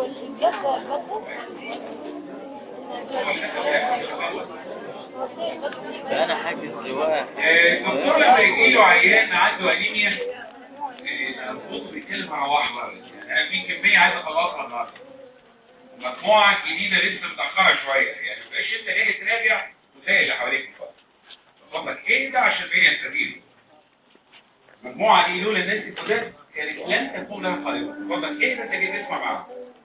ده انا حاجز لواء الدكتور لما يجي له عيان عنده انيميا آه، المفروض بيتكلم مع واحده يعني انا في كميه عايز اخلصها النهارده مجموعه جديده لسه متاخره شويه يعني ما بقاش انت جاي تراجع وتلاقي اللي حواليك بقى فضلك ايه ده عشان بين يستفيدوا المجموعه دي لولا الناس الجداد كانت لن تكون لها قريبه فضلك ايه ده انت جاي تسمع معاهم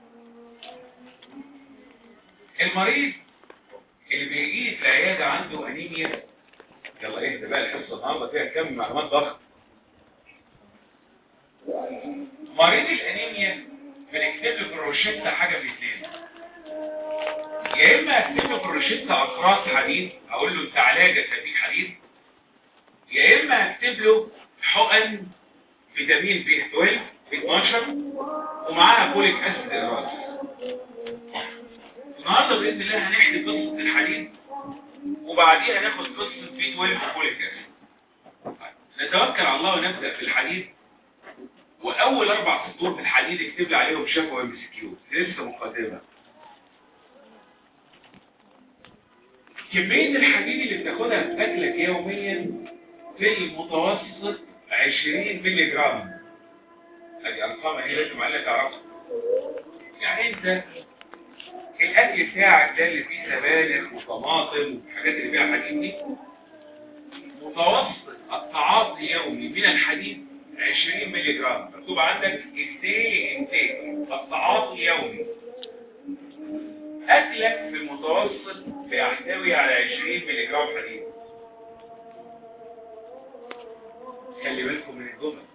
المريض اللي بيجي في العياده عنده انيميا يلا اهدى بقى الحصه النهارده فيها كم معلومات ضخمه مريض الانيميا بنكتب له في الروشته حاجه من اثنين يا اما اكتب له في الروشته اقراص حديد اقول له انت علاجك هديك حديد يا اما اكتب له حقن فيتامين بي 12 بي 12 ومعاها فوليك اسيد اراز النهارده باذن الله هنحكي قصه الحديد وبعديها ناخد قصه بي 12 وفوليك اسيد نتوكل على الله ونبدا في الحديد واول اربع سطور في الحديد اكتب لي عليهم شفوي ام سي كيو لسه مقدمه كميه الحديد اللي بتاخدها في اكلك يوميا في المتوسط 20 مللي جرام ادي ارقام اهي لازم عليها تعرفها يعني انت الاكل بتاعك ده اللي فيه سبانخ وطماطم والحاجات اللي فيها حديد دي متوسط التعاطي يومي من الحديد 20 مللي جرام مكتوب عندك الديلي انتيك التعاطي يومي اكلك في المتوسط بيحتوي على 20 مللي جرام حديد خلي بالكم من الجمل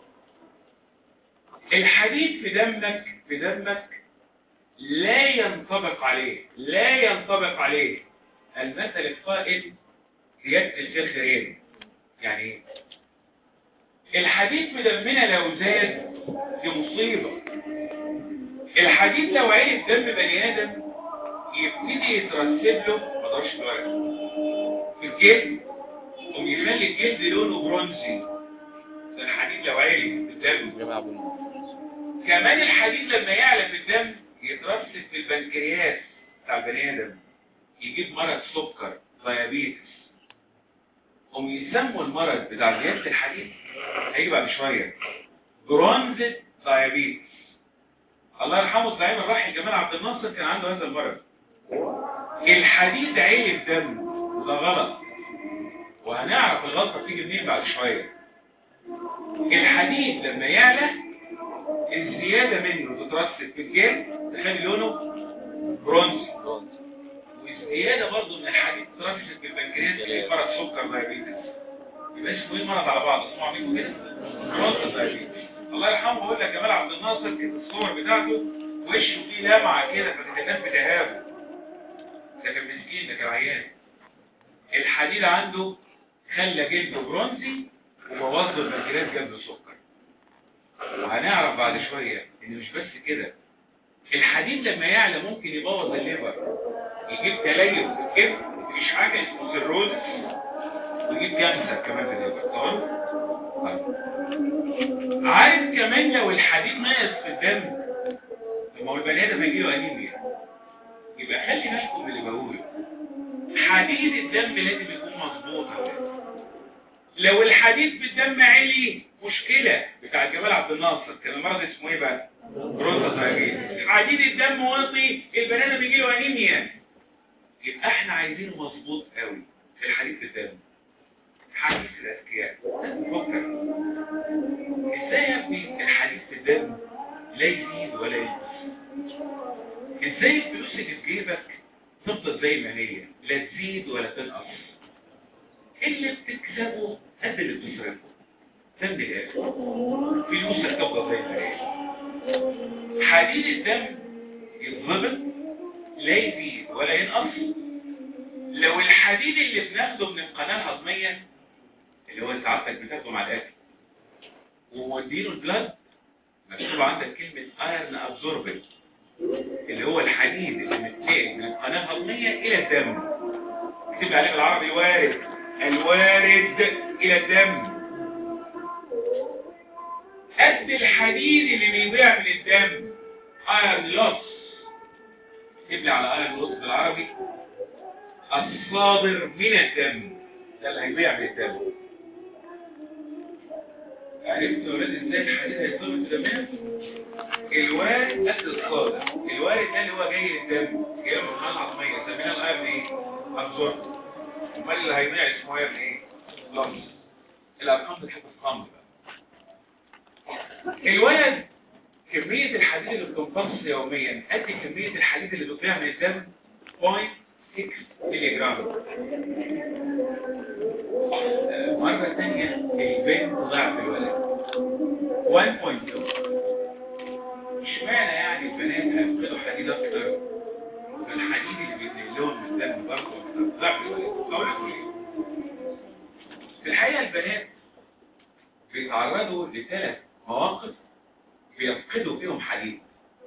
الحديد في دمك في دمك لا ينطبق عليه لا ينطبق عليه المثل القائل زيادة الخير خيرين يعني ايه الحديد في دمنا لو زاد دي مصيبة الحديد لو عيل دم بني ادم يبتدي يترسب له ما اقدرش الورق في الجلد قوم يخلي الجلد لونه برونزي ده الحديد لو عالي في الدم جماعة بني كمان الحديد لما يعلى في الدم يترسب في البنكرياس بتاع البني ادم يجيب مرض سكر ديابيتس هم يسموا المرض بتاع زياده الحديد هيجي بعد شويه برونزة ديابيتس الله يرحمه الزعيم الراحل جمال عبد الناصر كان عنده هذا المرض الحديد عالي في دم وده غلط وهنعرف الغلطه بتيجي منين بعد شويه الحديد لما يعلى الزيادة منه تترسب في الجلد تخلي لونه برونزي والزيادة برضه من الحديد تترسب في البنكرياس تلاقي مرض سكر دايابيتس يبقى اسمه ايه مرض على بعض اسمه عميكم كده برونز دايابيتس الله يرحمه بيقول لك جمال عبد الناصر كانت الصور بتاعته وشه فيه لمعة كده فكانت الناس بتهابه ده كان مسكين ده كان عيان الحديد عنده خلى جلده برونزي وبوظ البنكرياس جنب السكر وهنعرف بعد شوية ان مش بس كده الحديد لما يعلى ممكن يبوظ الليفر يجيب تليف في الكبد مفيش حاجة اسمه سيروز ويجيب كانسر كمان في الليفر تمام؟ طيب. عارف كمان لو الحديد ناقص في الدم ما هو البني ادم هيجيله انيميا يبقى خلي بالكم من اللي بقوله حديد الدم لازم يكون مظبوط يا ولاد. لو الحديد في الدم عالي مشكلة بتاع جمال عبد الناصر كان المرض اسمه ايه بقى بروزا دايابيتس حديد الدم واطي البني ادم بيجي له انيميا يبقى احنا عايزينه مظبوط قوي في الحديد في الدم حديث الاذكياء فكر ازاي يا ابني الحديد في الدم لا يزيد ولا ينقص ازاي الفلوس اللي في جيبك تفضل زي ما هي لا تزيد ولا تنقص اللي بتكسبه قد اللي بتصرفه ده من الاخر فلوسك تفضل زي ما هي حديد الدم يتظبط لا يزيد ولا ينقص لو الحديد اللي بناخده من القناة الهضمية اللي هو سعادتك بتاخده مع الاكل ومودينه البلد مكتوب عندك كلمة ايرن ابزوربنت اللي هو الحديد اللي متنقل من القناة الهضمية الى الدم اكتب عليه بالعربي وارد الوارد الى الدم قد الحديد اللي بيضيع من الدم ايرن لوس اكتب لي على آية الوسط بالعربي الصادر من الدم ده اللي هيبيع بالدم عرفت يا ولاد ازاي الحديد هيصادر في دمنا؟ الوارد قد الصادر الوارد ده اللي هو جاي للدم جاي من الخلايا العظميه سميناه الايرن ايه؟ ابزورب امال اللي هيبيع اسمه ايرن ايه؟ لمس الارقام بتحب الصمت بقى الولد كمية الحديد اللي بتمتص يوميا قد كمية الحديد اللي بتضيع من الدم 0.6 ملي جرام آه، مرة ثانية البنت ضعف الولد 1.2 اشمعنى يعني البنات هيفقدوا حديد اكتر والحديد اللي بيتنقل لهم من الدم برضه اكتر ضعف الولد اقول لكم ليه في الحقيقة البنات بيتعرضوا لثلاث مواقف بيفقدوا فيهم حديد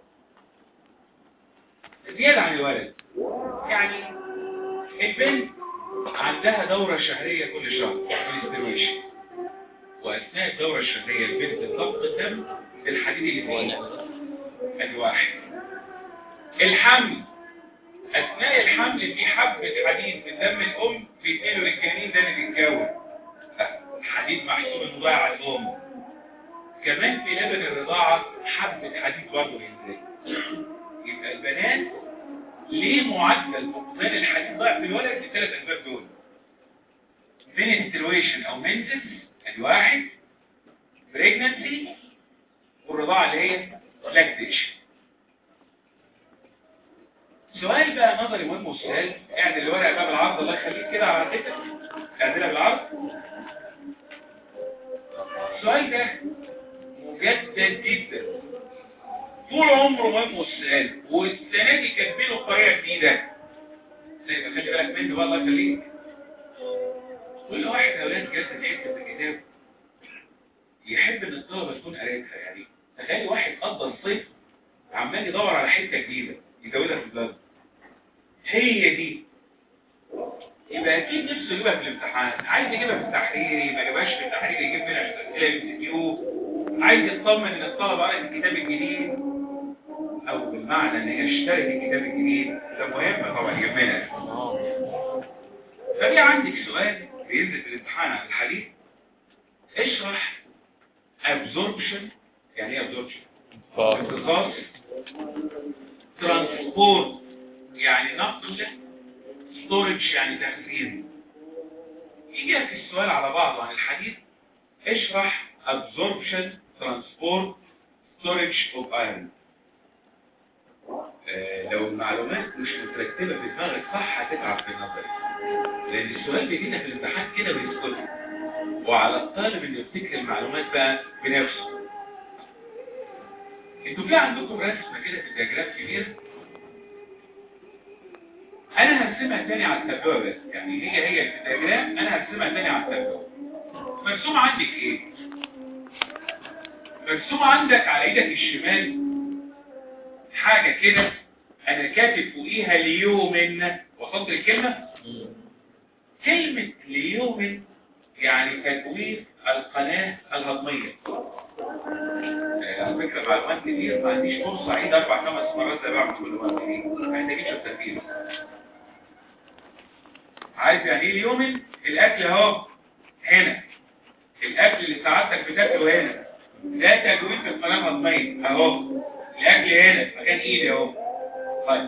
زيادة عن الولد يعني البنت عندها دورة شهرية كل شهر منسترويشن وأثناء الدورة الشهرية البنت تفقد دم الحديد اللي فيه الواحد الحمل أثناء الحمل في حبة حديد من دم الأم بيتنقلوا للجنين ده اللي بيتكون حديد محسوب انه ضايع على الأم كمان في لبن الرضاعة حبة حديد برضه ينزل يبقى البنات ليه معدل فقدان الحديد ضعف في الولد للثلاث أسباب دول منسترويشن أو منسس ادي واحد بريجنسي والرضاعة اللي هي لاكتيشن سؤال بقى نظري مهم والسؤال اعدل الورقة بقى بالعرض الله يخليك كده على حتة اعدلها بالعرض السؤال ده مجدد جدا طول عمره مهم والسؤال والسنة دي كاتبينه بطريقة جديدة زي ما خلي بالك منه بقى الله يخليك كل واحد يا اولاد جسد حته في الكتاب يحب ان الطلبه تكون قريتها يعني تخيل واحد قضى الصيف عمال يدور على حته جديده يزودها في البلد هي دي يبقى اكيد نفسه يجيبها في الامتحان عايز يجيبها في التحريري ما جابهاش في التحريري يجيب منها اسئله ام كيو عايز يطمن ان الطلبه قرأت الكتاب الجديد او بالمعنى ان هي اشترت الكتاب الجديد ده مهم طبعا يجيب منها ففي عندك سؤال بينزل في الامتحان عن الحديث اشرح absorption يعني ايه absorption امتصاص ترانسبورت يعني نقل ستورج يعني تخزين يجي لك السؤال على بعضه عن الحديث اشرح absorption transport storage of iron آه لو المعلومات مش مترتبة في دماغك صح هتتعب في النظري لان السؤال بيجينا في الامتحان كده بيسكت وعلى الطالب انه يفتكر المعلومات بقى بنفسه انتوا في عندكم رسمه كده في الدياجرام كبير انا هرسمها تاني على التابلوه بس يعني هي هي في الدياجرام انا هرسمها تاني على التابلوه مرسوم عندك ايه مرسوم عندك على ايدك الشمال حاجه كده انا كاتب فوقيها ليومن وصلت الكلمه كلمة ليومن يعني تدوير القناة الهضمية على فكرة معلومات كتير ما عنديش فرصة أعيد أربع خمس مرات زي بعمل كل مرة دي محتاجين شوية تفكير عارف يعني إيه ليومن؟ الأكل أهو هنا الأكل اللي سعادتك بتاكله هنا ده تدوير في القناة الهضمية أهو الأكل هنا مكان إيدي أهو طيب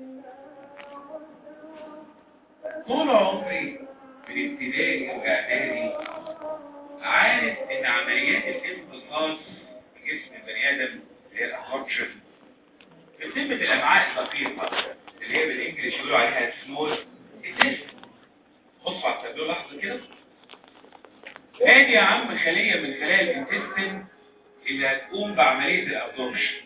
طول عمري من ابتدائي واعدادي عارف ان عمليات الامتصاص في جسم البني ادم اللي هي الابورشن بتتم في الامعاء الدقيقه اللي هي بالانجلش يقولوا عليها سمول انتست بصوا على التابلو لحظه كده ادي يا عم خليه من خلايا الانتستين اللي هتقوم بعمليه الابورشن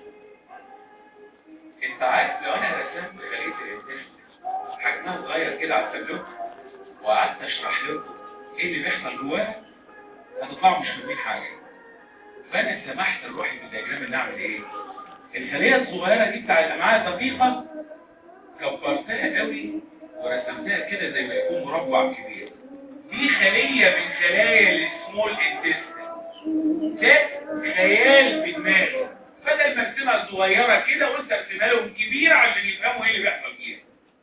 انت عارف لو انا رسمت خليه الانتستين حجمها صغير كده على التابلو وقعدت اشرح لكم ايه اللي بيحصل جواها هتطلعوا مش فاهمين حاجه فانا سمحت نروح بالدياجرام اللي اعمل ايه الخليه الصغيره دي بتاع الامعاء الدقيقه كبرتها قوي ورسمتها كده زي ما يكون مربع كبير دي خليه من خلايا السمول انتستين ده خيال في دماغي بدل ما ارسمها صغيره كده قلت ارسمها لهم كبيره عشان يفهموا ايه اللي بيحصل فيها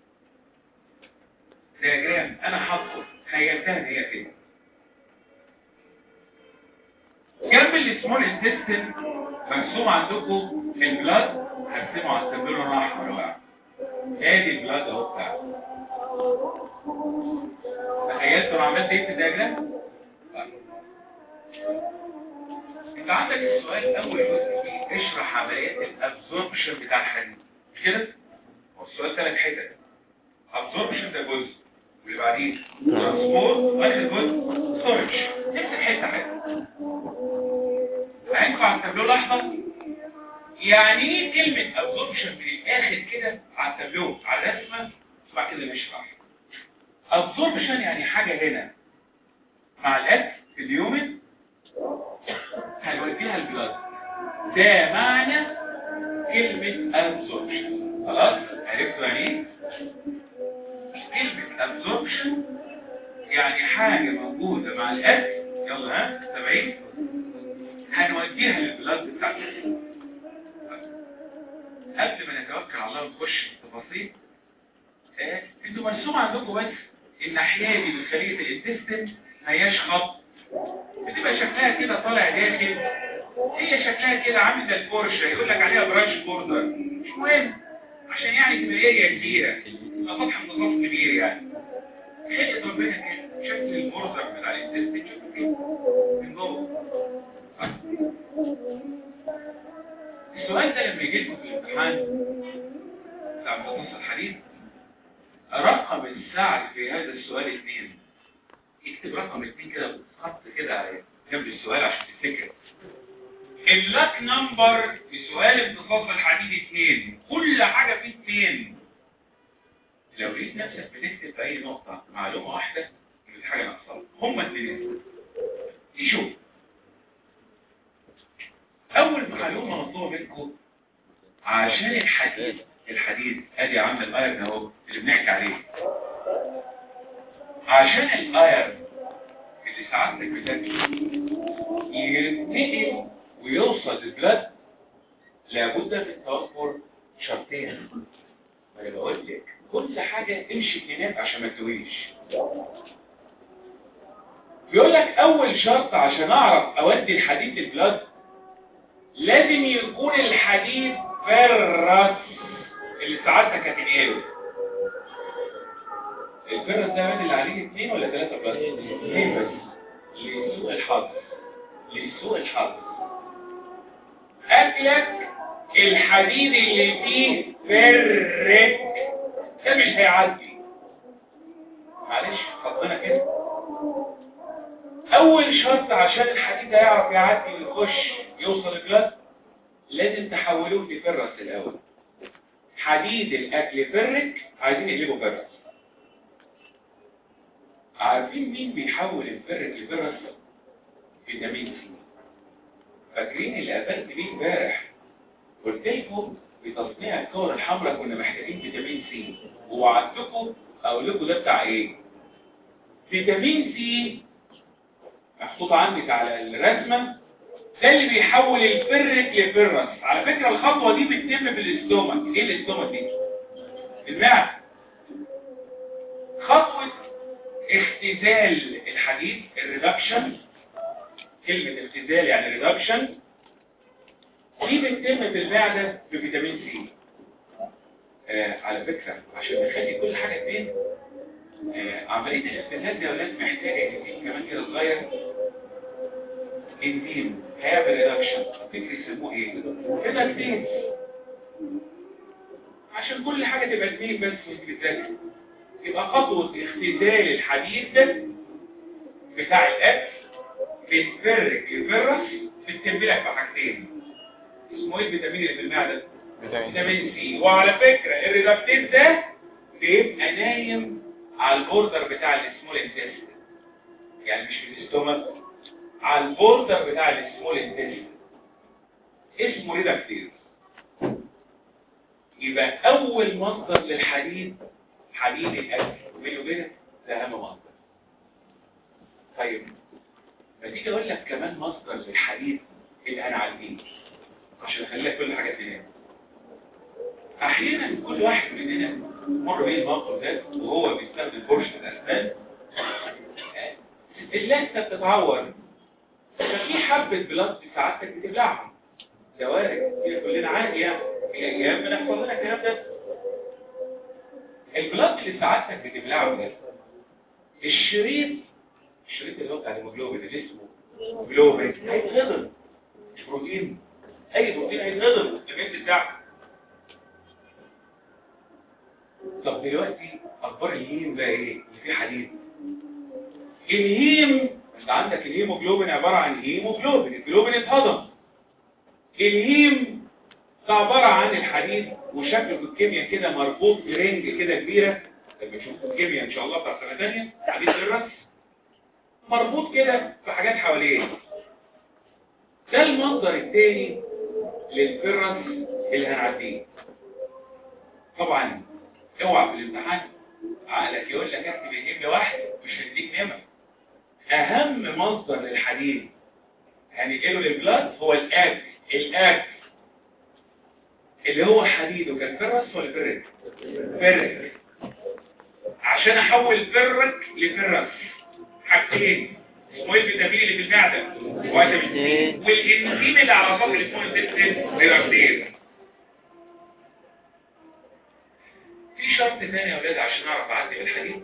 دياجرام انا حاطه خيلتها ان هي كده جنب السمول انتستين مرسوم عندكم البلاد هرسمه على التابلو الاحمر بقى ادي البلاد اهو بتاعه تخيلتوا انا عملت ايه في الدياجرام؟ انت عندك السؤال اول جزء فيه اشرح عمليات الابزوربشن بتاع الحديد مش كده؟ هو السؤال ثلاث حتت ابزوربشن ده جزء واللي بعديه ترانسبورت واخر جزء ستورج نفس الحته حته هينفع التابلو الاحمر يعني ايه كلمه ابزوربشن من الاخر كده على التابلو على الرسمه وبعد كده نشرح ابزوربشن يعني حاجه هنا مع الاكل في اليومن هنوديها البلاد ده معنى كلمة absorption خلاص عرفتوا يعني ايه كلمة absorption يعني حاجة موجودة مع الأكل يلا ها سامعين هنوديها للبلاد بتاعتنا قبل ما نتوكل على الله ونخش في التفاصيل آه، انتوا مرسوم عندكم بس الناحية دي من خلية الانتستين ما هياش خط بتبقى شكلها كده طالع داخل هي شكلها كده عامل زي البورشه يقول لك عليها براش بوردر مش مهم عشان يعني تبقى اريا كبيره تبقى سطح امتصاص كبير يعني خلقت ربنا كده شكل البوردر بتاع الانتستين شكله كده من جوه السؤال ده لما يجي لكم في الامتحان بتاع امتصاص الحديد رقم الساعة في هذا السؤال اثنين اكتب رقم اثنين كده خط كده على جنب السؤال عشان تفتكر اللاك نمبر في سؤال امتصاص الحديد اثنين كل حاجة فيه اثنين لو لقيت نفسك بتكتب في اي نقطة معلومة واحدة يبقى في حاجة ناقصة هما اثنين شوف اول معلومة مطلوبة منكم عشان الحديد الحديد ادي يا عم الايرن اهو اللي بنحكي عليه عشان الايرن اللي سعادتك بتاكله يتنقل ويوصل للبلد لابد من توفر شرطين ما انا بقول لك كل حاجه امشي بهناك عشان ما تتوهيش بيقول لك اول شرط عشان اعرف اودي الحديد للبلد لازم يكون الحديد فرس اللي سعادتك هتنقله الفرس ده مات اللي عليه اثنين ولا ثلاثة بلس؟ اثنين بس لسوء الحظ لسوء الحظ قتلك الحديد اللي فيه فرك ده مش هيعدي معلش ربنا كده اول شرط عشان الحديد ده يعرف يعدي ويخش يوصل البلد لازم تحولوه لفرس الاول حديد الاكل فرك عايزين يقلبوا فرس عارفين مين بيحول الفرك لفرس فيتامين سي فاكرين اللي قابلت بيه امبارح قلت لكم في تصنيع الكور الحمراء كنا محتاجين فيتامين سي ووعدتكم اقول لكم ده بتاع ايه فيتامين سي محطوط عندك على الرسمه ده اللي بيحول الفرك لفرس على فكره الخطوه دي بتتم في الاستومك ايه الاستومك دي المعده خطوه اختزال الحديد الريدكشن كلمة اختزال يعني ريدكشن دي بتتم في المعدة بفيتامين سي آه على فكرة عشان نخلي كل حاجة اتنين آه عملية الاختزال دي اولاد محتاجة انزيم كمان كده صغير انزيم هيعمل ريدكشن فكر يسموه ايه؟ كده اتنين عشان كل حاجة تبقى اتنين بس مش بتذاكر يبقى خطوة اختزال الحديد بتاع الاكل بتفرق الفرس بتتبلك بحاجتين اسمه ايه الفيتامين اللي في المعدة فيتامين سي وعلى فكرة الريدكتيز ده بيبقى نايم على البوردر بتاع السمول انتستين يعني مش في الاستومك على البوردر بتاع السمول انتستين اسمه ريدكتيز يبقى اول مصدر للحديد حديد الاكل وبينه وبينك ده اهم مصدر طيب ما تيجي اقول لك كمان مصدر للحديد الانعالجين عشان اخلي لك كل الحاجات هنا احيانا كل واحد مننا مر بيه الموقف ده وهو بيستخدم فرشه الاسنان اللثه بتتعور ففي حبه بلاستيك سعادتك بتبلعهم ده وارد كده كلنا عادي يعني في ايام بنحصل لنا الكلام ده البلاط اللي سعادتك بتبلعه ده الشريط الشريط اللي هو بتاع الهيموجلوبين اللي اسمه جلوبين هيتهضم مش بروتين اي بروتين هيتهضم الجسم بتاعك طب دلوقتي اخبار الهيم بقى ايه اللي فيه حديد الهيم انت عندك الهيموجلوبين عباره عن هيموجلوبين الجلوبين اتهضم الهيم ده عباره عن الحديد وشكله في الكيمياء كده مربوط برنج كده كبيره لما تشوفوا الكيمياء ان شاء الله بتاع سنه ثانيه حديد الرأس مربوط كده في حاجات حواليه ده المصدر الثاني للفرس اللي هنعديه طبعا اوعى في الامتحان عقلك يقول لك اكتب النمره واحد مش هديك نمره اهم مصدر للحديد هننقله للبلاد هو الاكل الاكل اللي هو حديد وكان فرس ولا فرك فرك عشان احول فرك لفرس حاجتين اسمه الفيتامين اللي في المعده فيتامين والانزيم اللي على سطح الاسمه السيستم بيرابتين في شرط تاني يا ولاد عشان اعرف اعدي بالحديد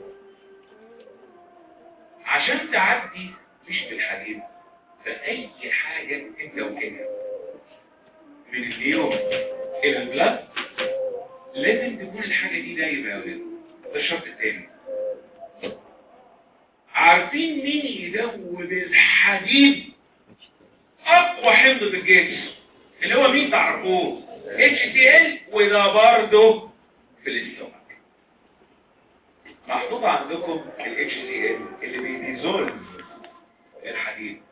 عشان تعدي مش بالحديد فأي حاجة انت وكده من اليوم الى البلاد لازم تكون الحاجة دي دايبة يا ولاد ده الشرط التاني عارفين مين يدوب الحديد اقوى حمض في الجسم اللي هو مين تعرفوه HCl وده برضه في الاستومك محطوط عندكم ال HCl اللي بيديزولف الحديد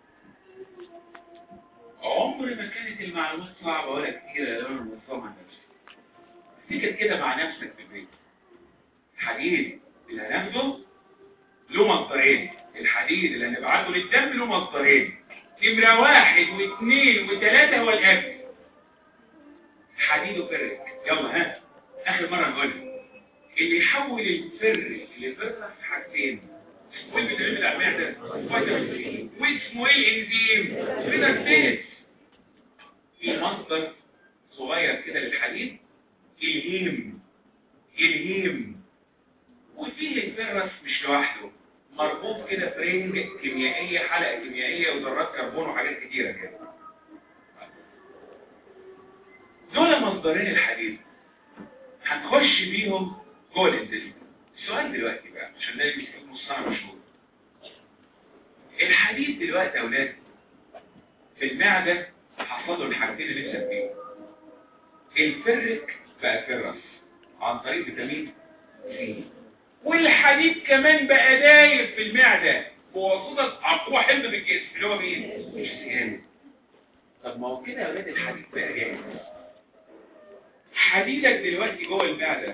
عمر ما كانت المعلومات صعبة ولا كتيرة يا لون المصطفى نفسك افتكر كده مع نفسك في البيت الحديد اللي هناخده له مصدرين الحديد اللي هنبعته للدم له مصدرين نمرة واحد واثنين وثلاثة هو الأكل حديد وفرق يلا ها آخر مرة نقول اللي يحول الفرق لفرق في حاجتين واللي بيتعمل على المعدة فيتامين واسمه ايه الانزيم فيتامين في مصدر صغير كده للحديد الهيم الهيم وفيه الفرس مش لوحده مربوط كده فرنج كيميائية حلقة كيميائية وذرات كربون وحاجات كتيرة كده دول مصدرين الحديد هنخش بيهم جوه الانتستين السؤال دلوقتي بقى عشان ده اللي في نص سنه مشهور الحديد دلوقتي يا اولاد في المعده حصل له الحاجتين اللي نفسك فيهم الفرك بقى فرس عن طريق فيتامين سي والحديد كمان بقى دايب في المعده بواسطه اقوى حمض في الجسم اللي هو مين؟ السيان طب ما هو كده يا اولاد الحديد بقى جاهز حديدك دلوقتي جوه المعده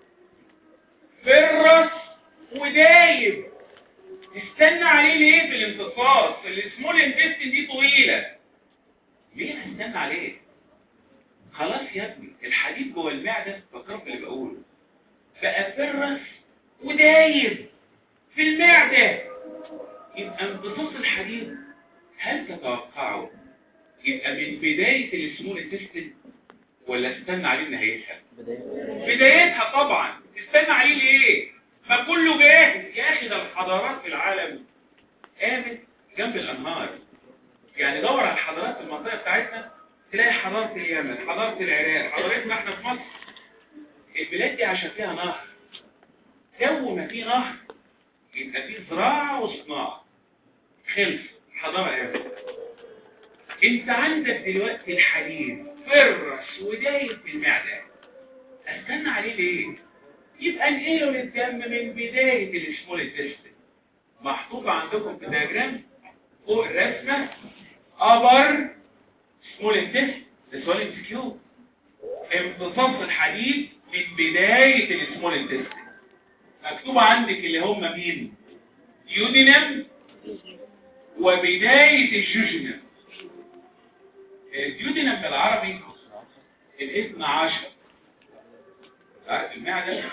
فرس ودايب استنى عليه ليه في الامتصاص السمول انتستين دي طويلة ليه هستنى عليه خلاص يا ابني الحديد جوه المعدة فكرت اللي بقوله بقى فرس ودايب في المعدة يبقى امتصاص الحديد هل تتوقعه يبقى من بداية السمول انتستين ولا استنى عليه نهايتها بدايتها طبعا استنى عليه ليه ما كله جاهز يا اخي ده الحضارات في العالم قامت جنب الانهار يعني دور على الحضارات في المنطقه بتاعتنا تلاقي حضاره اليمن حضاره العراق حضارتنا احنا في مصر البلاد دي عشان فيها نهر جو ما فيه نهر يبقى فيه زراعه وصناعه خلف حضاره قامت انت عندك دلوقتي الحديد فرس ودايب في المعده استنى عليه ليه يبقى انقله للدم من بداية السمول انتستين محطوط عندكم في الدياجرام فوق الرسمة ابر سمول انتستين ده سؤال ام كيو امتصاص الحديد من بداية السمول انتستين مكتوب عندك اللي هم مين يودينم وبداية الجوجينم الديودينم بالعربي الاثنى عشر عارف المعدة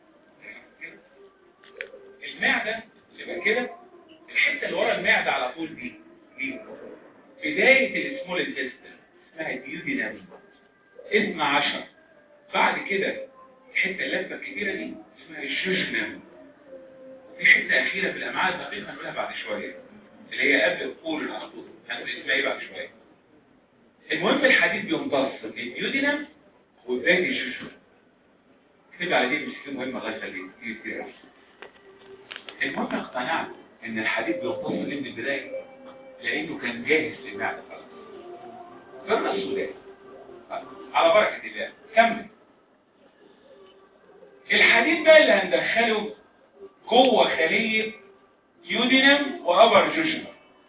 المعدة اللي كده الحتة اللي ورا المعدة على طول دي دي بداية السمول انتستين اسمها الديودينم اثنى عشر بعد كده الحتة اللفة الكبيرة دي اسمها الجوجنم في حتة أخيرة في الأمعاء الدقيقة هنقولها بعد شوية اللي هي قبل القول على طول هنقول اسمها ايه بعد شوية المهم الحديد بيمتص من الديودينم وبداية الجوجنم كتب على دي مش مهمة الله يخليك كتير كتير قوي المهم اقتنعت ان الحديد بيمتص ليه من البداية لانه كان جاهز للمعدة خلاص فرنا السودان على بركة الله كمل الحديد بقى اللي هندخله جوه خلية يودينم وابر جوجنم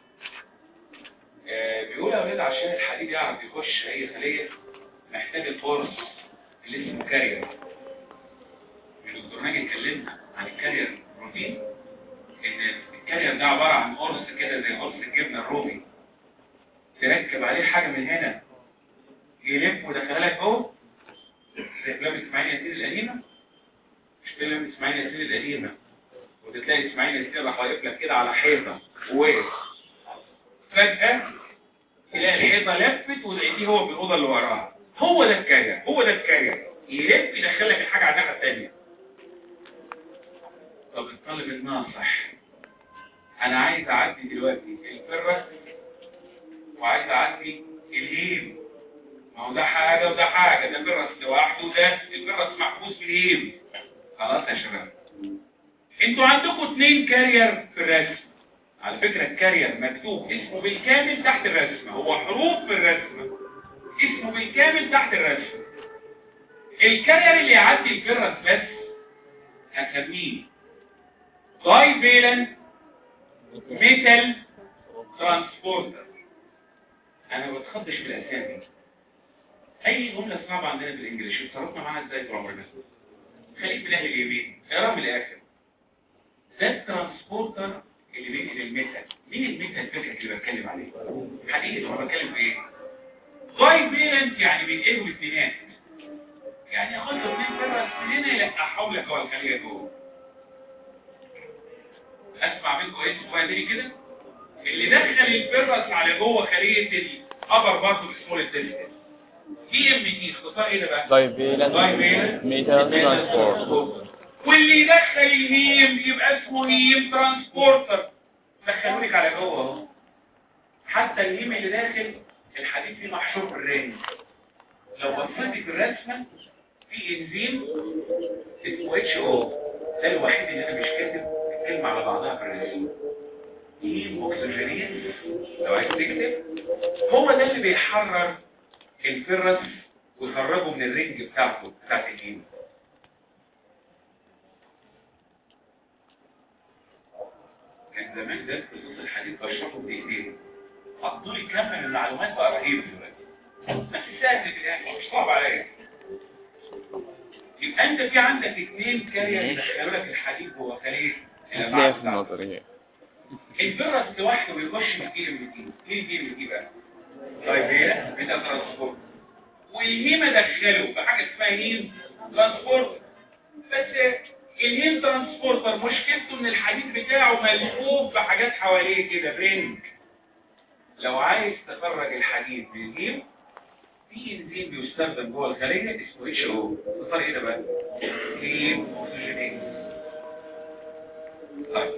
آه بيقول يا ولاد عشان الحديد يعرف يخش اي خلية محتاج الفورس اللي اسمه كارير الدكتور ناجي اتكلمنا عن الكارير بروتين ان الكارير ده عبارة عن قرص كده زي قرص الجبنة الرومي تركب عليه حاجة من هنا يلف ودخلها جوه زي افلام اسماعيل ياسين القديمة مش فيلم اسماعيل ياسين القديمة وتلاقي اسماعيل ياسين راح واقف لك كده على حيطة وواقف فجأة تلاقي الحيطة لفت ولقيتيه هو في الأوضة اللي وراها هو ده الكارير هو ده الكارير يلف يدخل لك الحاجة على الناحية الثانية طب الطالب الناصح انا عايز اعدي دلوقتي الفرة وعايز اعدي الهيم ما هو ده حاجة وده حاجة ده الفرس لوحده ده الفرس محبوس بالهيم خلاص يا شباب انتوا عندكم اتنين كارير في الرسم على فكرة الكارير مكتوب اسمه بالكامل تحت الرسمة هو حروف في الرسمة اسمه بالكامل تحت الرسمة الكارير اللي يعدي الفرس بس هنسميه داي فيلنت ميتال ترانسبورتر انا ما بتخضش بالاسامي اي جمله صعبه عندنا بالانجليزي اتصرفنا معاها ازاي طول عمرنا خليك من اهل اليمين اقرا من الاخر ده الترانسبورتر اللي بينقل الميتال مين الميتال فكرك اللي بتكلم عليه حقيقي انا بتكلم في ايه داي فيلنت يعني بينقلوا الاثنينات يعني ياخد له اثنين بره هنا يلقحوا لك جوه الخليه جوه اسمع منكم ايه شويه تاني كده اللي دخل الفرس على جوه خليه الابر بارت سمول انتستين دي ام دي اختصار ايه ده بقى دايفيلنت ميتال ترانسبورت واللي يدخل الهيم يبقى اسمه هيم ترانسبورتر دخلوا لك على جوه اهو حتى الهيم اللي داخل الحديد فيه محشور في الرنج لو بصيتي في الرسمه في انزيم اسمه اتش او ده الوحيد اللي انا مش كاتب الكلمه على بعضها في الرسم هيم اوكسجينيز لو عايز تكتب هو ده اللي بيحرر الفرس ويخرجه من الرنج بتاعته بتاعت الهيم كان زمان ده خصوص الحديد بشرحه بايديه حطوا لي كم من المعلومات بقى رهيب دلوقتي بس سهل في الاخر مش صعب عليا يبقى انت في عندك اثنين كارير يدخلوا لك الحديد جوه خليه هتلاقيها في النظرية الفرس لوحده بيخش من الجيل المتين مين الجيل المتين بقى؟ طيب هنا بتاع ترانسبورت والهيم ادخله بحاجه اسمها هيم ترانسبورت بس الهيم ترانسبورتر مشكلته ان الحديد بتاعه ملفوف بحاجات حواليه كده برينج لو عايز تخرج الحديد من الهيم في انزيم بيستخدم جوه الخليه اسمه اتش او اختصار ايه ده بقى؟ هيم اوكسجينيز طيب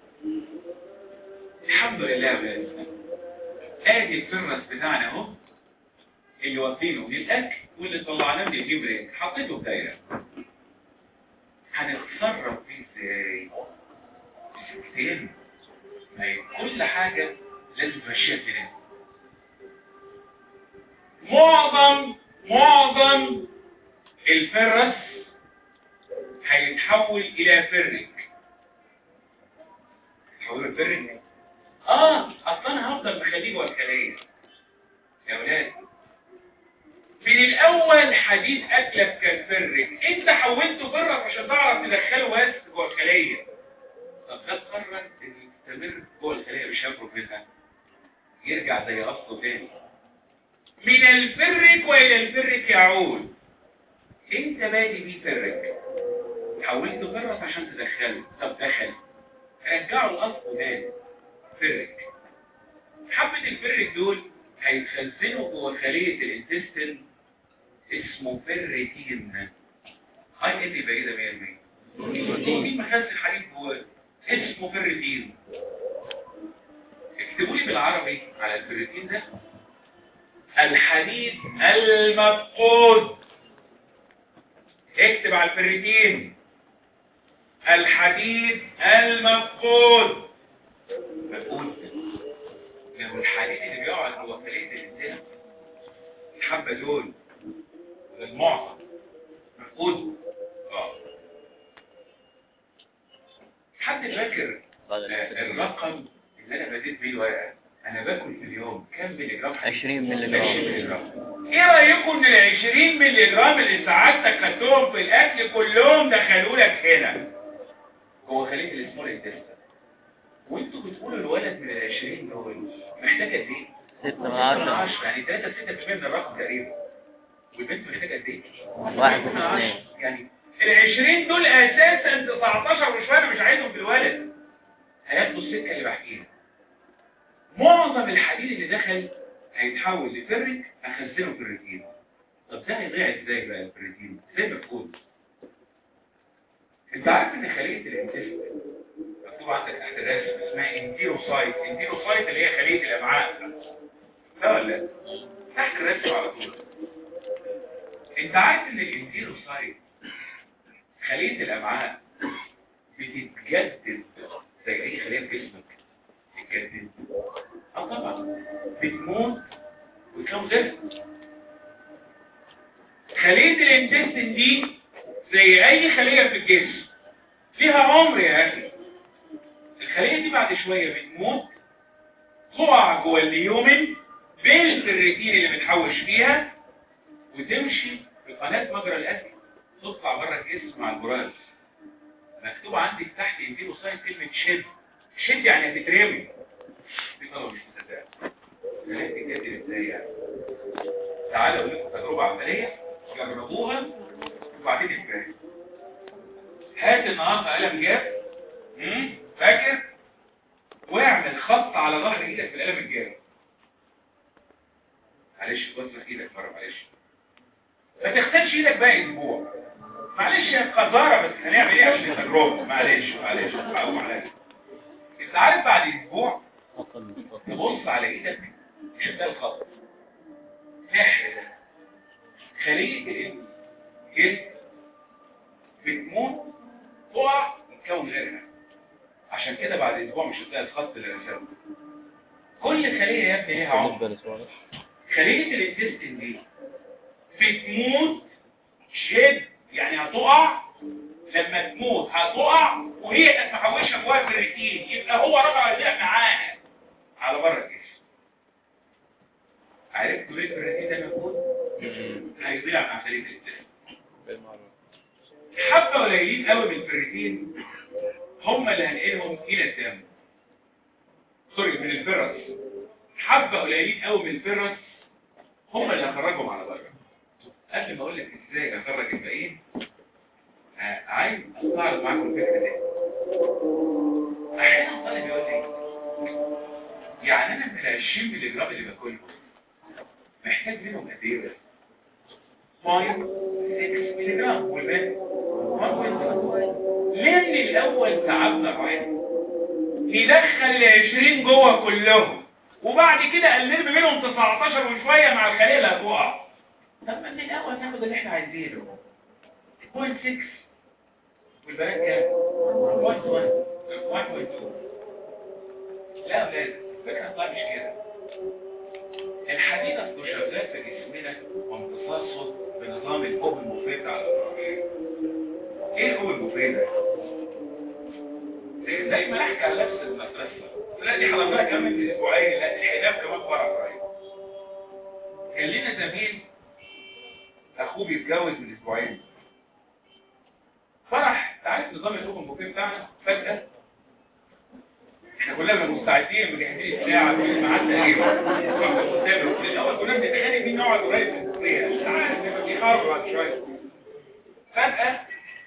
الحمد لله يا ولاد ادي الفرس بتاعنا اهو اللي واخدينه من الاكل واللي طلعناه من الهيم برينج حطيته في دايره هنتصرف فيه ازاي؟ بسكتين ما هي كل حاجه لازم تمشيها سنين معظم معظم الفرس هيتحول الى فرك تحول الفرك اه اصلا انا هفضل مخليه جوه الخليه يا ولاد من الاول حديد اكلك كان فرك انت حولته فرك عشان تعرف تدخله بس جوه الخليه طب ده قرر ان يستمر جوه الخليه مش هيخرج منها يرجع زي اصله تاني من الفرك والى الفرك يعود انت بادي بيه فرك حولت فرس عشان تدخله طب دخل رجعه الاصل تاني فرك حبة الفرك دول هيتخزنوا جوه خلية الانتستين اسمه فرتين هاي ادي بعيدة 100% مين مخزن حديد جواه اسمه فرتين اكتبوا لي بالعربي على الفرتين ده الحديد المفقود اكتب على الفرتين الحديد المفقود مفقود ما هو الحديد اللي بيقعد جوه خليه الانسان الحبه دول المعظم مفقود اه حد فاكر بعد آه، الفرق. الرقم اللي انا بديت بيه الورقه انا باكل في اليوم كام ملي جرام حديد؟ 20 مللي 20 جرام. مللي جرام ايه رايكم ان ال 20 مللي جرام اللي سعادتك خدتهم في الاكل كلهم دخلوا لك هنا جوه خليه الاسمول انتستين وانتوا بتقولوا الولد من ال 20 دول محتاج قد ايه؟ ستة من من عشرة 10 يعني 3 6% من الرقم تقريبا والبنت محتاجه قد ايه؟ واحد من من عشرة. اثنين. يعني ال 20 دول اساسا 19 وشويه انا مش عايزهم في الولد هياخدوا السكه اللي بحكيها معظم الحديد اللي دخل هيتحول لفرك اخزنه في الريتين طب ده هيضيع ازاي بقى الفريتين زي ما تقول انت عارف ان خليه الانتست مكتوب عندك تحت الرسم اسمها انتيروسايت انتيروسايت اللي هي خليه الامعاء لا ولا لا؟ تحت الرسم على طول انت عارف ان الانتيروسايت خليه الامعاء بتتجدد زي اي خليه في جسمك بتتجدد اه طبعا بتموت وتكون غيرها خليه الانتستين دي زي اي خليه في الجسم فيها عمر يا اخي الخليه دي بعد شويه بتموت تقع جوه اليومن بالفريتين اللي بتحوش فيها وتمشي في قناه مجرى الاكل تطلع بره الجسم مع البراز مكتوب عندك تحت انتيرو ساين كلمه شد شد يعني هتترمي دي طبعا مش مصدقه خليها تتجدد ازاي يعني تعالوا اقول لكم تجربه عمليه جربوها وبعدين اتفاهم هات النهارده قلم جاف مم؟ فاكر واعمل خط على ظهر ايدك بالقلم الجاف معلش وسخ ايدك مره معلش ما تغسلش ايدك بقى اسبوع معلش يا قذاره بس هنعمل ايه عشان التجربه معلش معلش حقوق عليا انت عارف بعد اسبوع تبص على ايدك مش هتلاقي الخط سحر ده خليه الجسم بتموت تقع يتكون غيرها عشان كده بعد اسبوع مش هتلاقي الخط اللي رسمه كل خليه يا ابني ليها عمر خليه الانتستين دي بتموت شد يعني هتقع لما تموت هتقع وهي كانت محوشه جواها البريتين يبقى هو رجع يبقى معاها على بره الجسم عرفتوا ليه البريتين ده موجود؟ هيضيع مع خليه الانتستين حبه قليلين قوي من الفريتين هم اللي هنقلهم الى الدم سوري من الفرس حبه قليلين قوي من الفرس هم اللي هخرجهم على بره قبل ما اقول لك ازاي اخرج الباقيين آه، عايز استعرض معاكم الفكره دي احيانا الطالب يقول لي يعني انا من ال 20 مللي جرام اللي باكلهم محتاج منهم قد ايه بس؟ 5 6 مللي جرام والباقي 1.2 ليه من الاول تعبنا معاه ندخل ال 20 جوه كلهم وبعد كده قلل منهم 19 وشويه مع الخليه اللي هتقع طب ما من الاول ناخد اللي احنا عايزينه 0.6 والبنات كام 1.1 1.2 لا يا اولاد الفكره طبعا مش كده الحديد اصله شغال في جسمنا وامتصاصه بنظام الاوبن بوفيه بتاع الافراش ايه الاوبن بوفيه ده؟ زي ما نحكي على نفس المدرسه لا دي حضرتها كمان من اسبوعين لا الحجاب كمان فرع قريب كان لنا زميل اخوه بيتجوز من اسبوعين فرح تعرف نظام الاوبن بوفيه بتاعنا فجاه احنا كلنا بنبقى مستعدين مجهزين الساعه والميعاد تقريبا قدام الاول كنا بنتخانق مين نقعد قريب من الكليه مش عارف يبقى بيخرب بعد شويه فجاه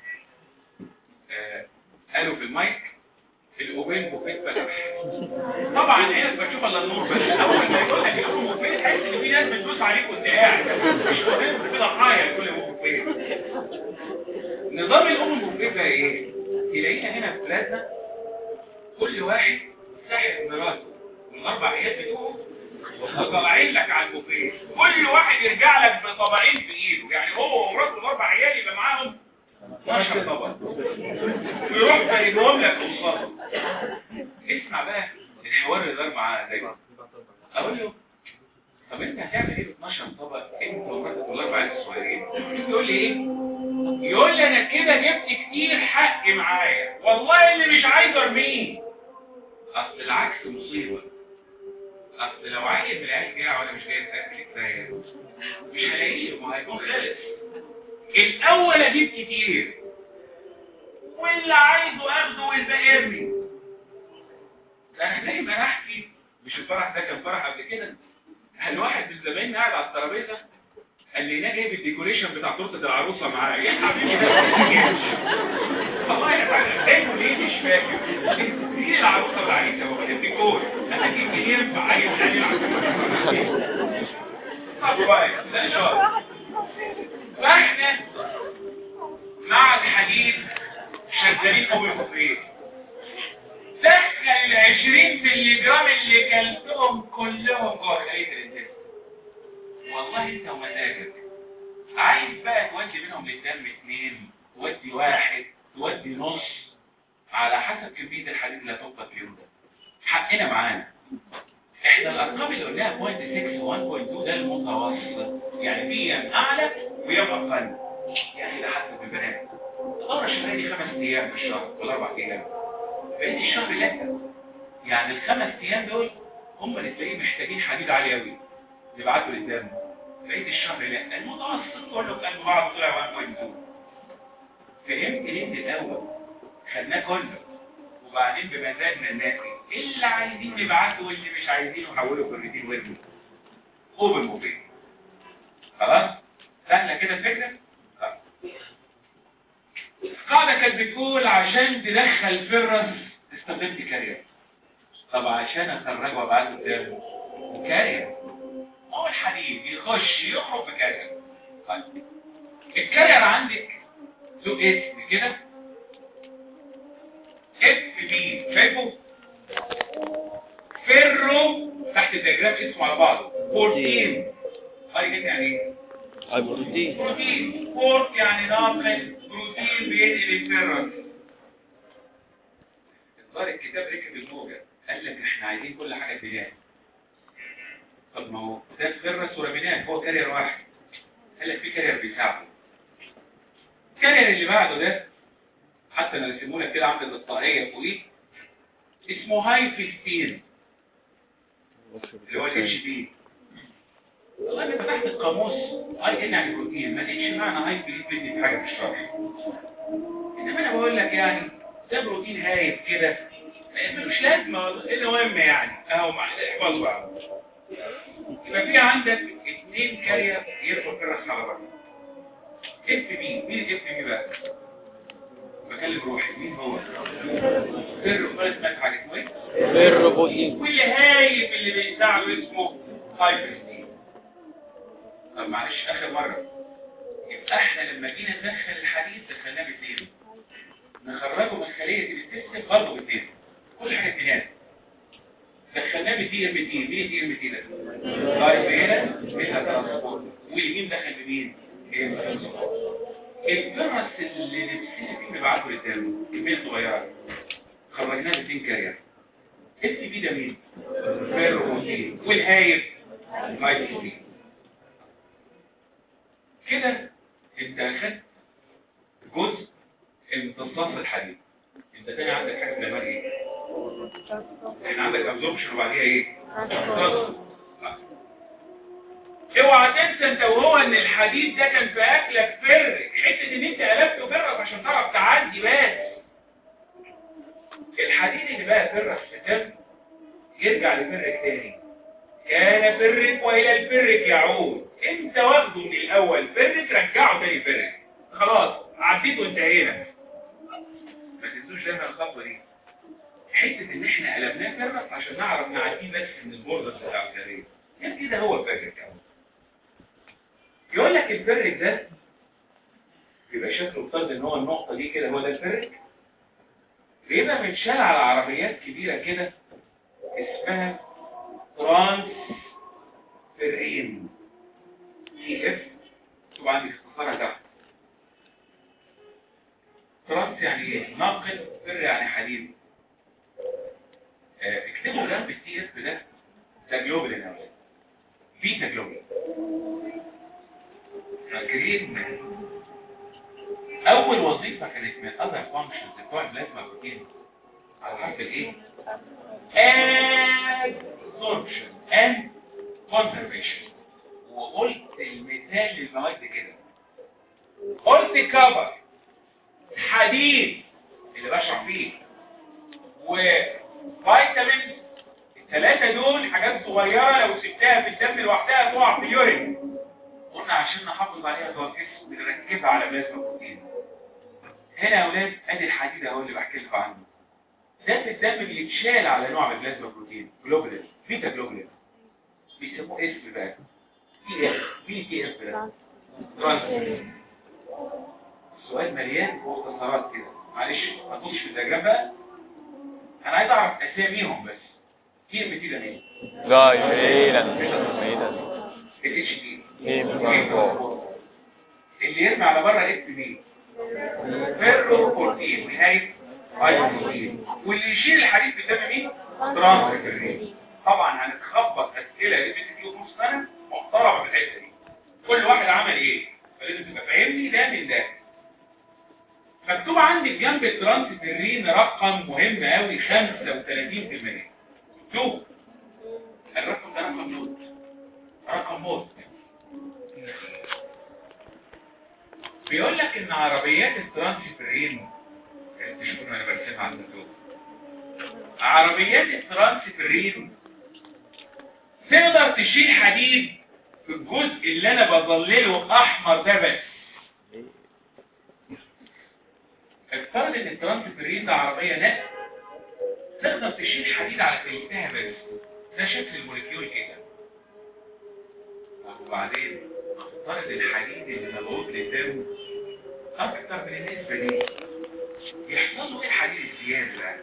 آه، قالوا في المايك الاوبن بوفيت فتح طبعا عينك بتشوف الا النور بس اول ما يقول لك الاوبن بوفيت تحس ان في ناس بتدوس عليك وانت قاعد مش اوبن بوفيت ضحايا لكل اوبن بوفيت نظام الاوبن بوفيت بقى ايه تلاقينا هنا في بلادنا كل واحد ساحب مراته والاربع عيال بتوعه وطالعين لك على البوفيه كل واحد يرجع لك بطبقين في ايده يعني هو ومراته والاربع عيال يبقى معاهم 12 طبق ويروح فايدهم لك قصاده اسمع بقى الحوار اللي دار معاه زي اقول له طب انت هتعمل ايه ب 12 طبق انت ومراتك والاربع عيال الصغيرين يقول لي ايه يقول لي انا كده جبت كتير حق معايا والله اللي مش عايز ارميه اصل العكس مصيبه اصل لو عيل من العيال جاي وانا مش جايب اكل كفايه مش هلاقيه ما هيكون خلص الاول اجيب كتير واللي عايزه اخده والباقي ارمي انا دايما احكي مش الفرح ده كان فرح قبل كده هل واحد من زمايلنا قاعد على الترابيزه قال لي انا جايب الديكوريشن بتاع تورته العروسه معاه يا حبيبي ده ما تجيبش. والله يا حاجه جايبه ليه مش فاكر مين العروسه والعريسه هو الديكور انا اجيب لي ينفع عيل ثاني طب كويس لا شاطر فاحنا مع الحديد شغالين قوي وفيه دخل ال 20 مللي جرام اللي كلتهم كلهم جوه خليه الانسان والله انت ومزاجك عايز بقى تودي منهم للدم اثنين تودي واحد تودي نص على حسب كمية الحديد اللي هتوقف اليوم ده حقنا معانا احنا الارقام اللي قلناها 0.6 و 1.2 ده المتوسط يعني في ايام اعلى وايام اقل يعني ده حسب البنات الدوره الشهريه دي خمس ايام في الشهر ولا اربع ايام بقيت الشهر لا يعني الخمس ايام دول هم اللي تلاقيه محتاجين حديد عالي قوي يبعتوا للدم بقيت الشهر لا المتوسط كله في قلب بعض طلع 1.2 فهمت ليه من الاول خدناه كله وبعدين بمزاجنا الناقي اللي عايزين نبعته واللي مش عايزين نحوله كلمتين وارمي خوب المفيد خلاص سهله كده الفكره طيب. القاعده كانت بتقول عشان تدخل فرس استخدمت كارير طب عشان اخرجه وابعته قدامه كارير هو الحديد يخش يخرج بكارير طيب الكارير عندك له اسم كده اف بي شايفه فيرو تحت الدياجرام اسمه على بعضه 14 قال كده يعني ايه اي بروتين بروتين فورت يعني ناقل بروتين بينقل الفيرس الظاهر الكتاب ركب الموجة قال لك احنا عايزين كل حاجة تجاه طب ما هو ده الفيرس ورميناه هو كارير واحد قال لك في كارير بيساعده الكارير اللي بعده ده حتى انا رسمه لك كده عامل الطاقية فوقيه اسمه هاي فيستين اللي هو الاتش بي والله انا فتحت القاموس هاي ان يعني بروتين ما لقيتش معنى هاي بيفيدني في حاجه في الشرح انما انا بقول لك يعني ده بروتين هايف كده ملوش لازمه ايه المهم يعني اهو مع احفظه بقى يبقى في عندك اثنين كارير يرفعوا الراس على بعض اف بي مين الاف بي بقى بكلم روحي مين هو سر خالص ما حاجه اسمه ايه الروبوتين واللي هايف اللي بيساعده اسمه هايبرستين طب معلش اخر مرة يبقى احنا لما جينا ندخل الحديد دخلناه باثنين نخرجه من خلية الانتستين برضه باثنين كل حاجة اتنين دخلناه بدي ام تي مين دي ام تي ده؟ طيب هنا مثل ترانسبورت واليمين دخل بمين؟ الفرس اللي نفسنا فيه نبعته للدم كمية صغيرة خرجناه باثنين كارير اس بي ده مين؟ فيروموسين والهايب مايكروسين كده انت اخدت جزء امتصاص الحديد انت تاني عندك حاجه اسمها ايه؟ احنا عندك ابزوربشن وبعديها ايه؟ امتصاص. اوعى تنسى انت وهو ان الحديد ده كان في اكلك فرق حته ان انت قلبته فرق عشان تعرف تعدي بس الحديد اللي بقى فرق في الدم يرجع لفرق تاني كان فرق والى الفرق يعود انت واخده من الاول فرق رجعه تاني فرق خلاص عديت وانتهينا ما تنسوش دايما الخطوه دي حته ان احنا قلبناه فرق عشان نعرف نعديه بس من البوردر بتاع الخليه يعني كده هو الفرق يعني. يقول لك الفرق ده بيبقى شكله افترض ان هو النقطه دي كده هو ده الفرق بيبقى متشال على عربيات كبيره كده اسمها ترانس فرين تي اف طبعا عندي اختصارها تحت ترانس يعني ايه ناقل فر يعني حديد آه، اكتبوا جنب التي اف ده ده جلوبلين يا ولاد بيتا جلوبلين فاكرين اول وظيفه كانت من الاذر فانكشنز بتوع البلازما بروتين على حرف الايه absorption and conservation وقلت المثال للمواد كده قلت كفر حديد اللي بشرح فيه وفيتامين الثلاثة دول حاجات صغيرة لو سبتها في الدم لوحدها تقع في اليورين قلنا عشان نحافظ عليها جوه الجسم بنركبها على بلازما بروتين هنا يا اولاد ادي الحديد اهو اللي بحكي لكم عنه ده في الدم بيتشال على نوع من البلازما بروتين جلوبولين بيتا جلوبولين بيسموه اسم بقى تي اف بي تي اف ده ترانسفيرين السؤال مليان مختصرات كده معلش ما تبصش في الدياجرام بقى انا عايز اعرف اساميهم بس تي اف تي ده ايه جاي ميلان ميلان الاتش تي ايه ميلان اللي يرمي على بره اف بي فيرو بروتين نهايه هايدروجين واللي يشيل الحديد في الدم مين ترانسفيرين طبعا هنتخبط اسئله اللي بتجي نص سنه محترمه في الحته دي كل واحد عمل ايه فلازم تبقى فاهمني ده من ده مكتوب عندي جنب الترانسفيرين رقم مهم قوي 35% شوف الرقم ده رقم نوت رقم موت بيقول لك ان عربيات الترانسفيرين تشوفوا انا برسمها على الدكتور عربيات الترانسفيرين تقدر تشيل حديد في الجزء اللي انا بظلله احمر ده بس افترض ان الترانسفيرين ده عربية نقل تقدر تشيل حديد على تلتها بس ده شكل الموليكيول كده وبعدين افترض الحديد اللي مبعوث للدم اكتر من النسبة دي يحصل له ايه الحديد الزيادة ده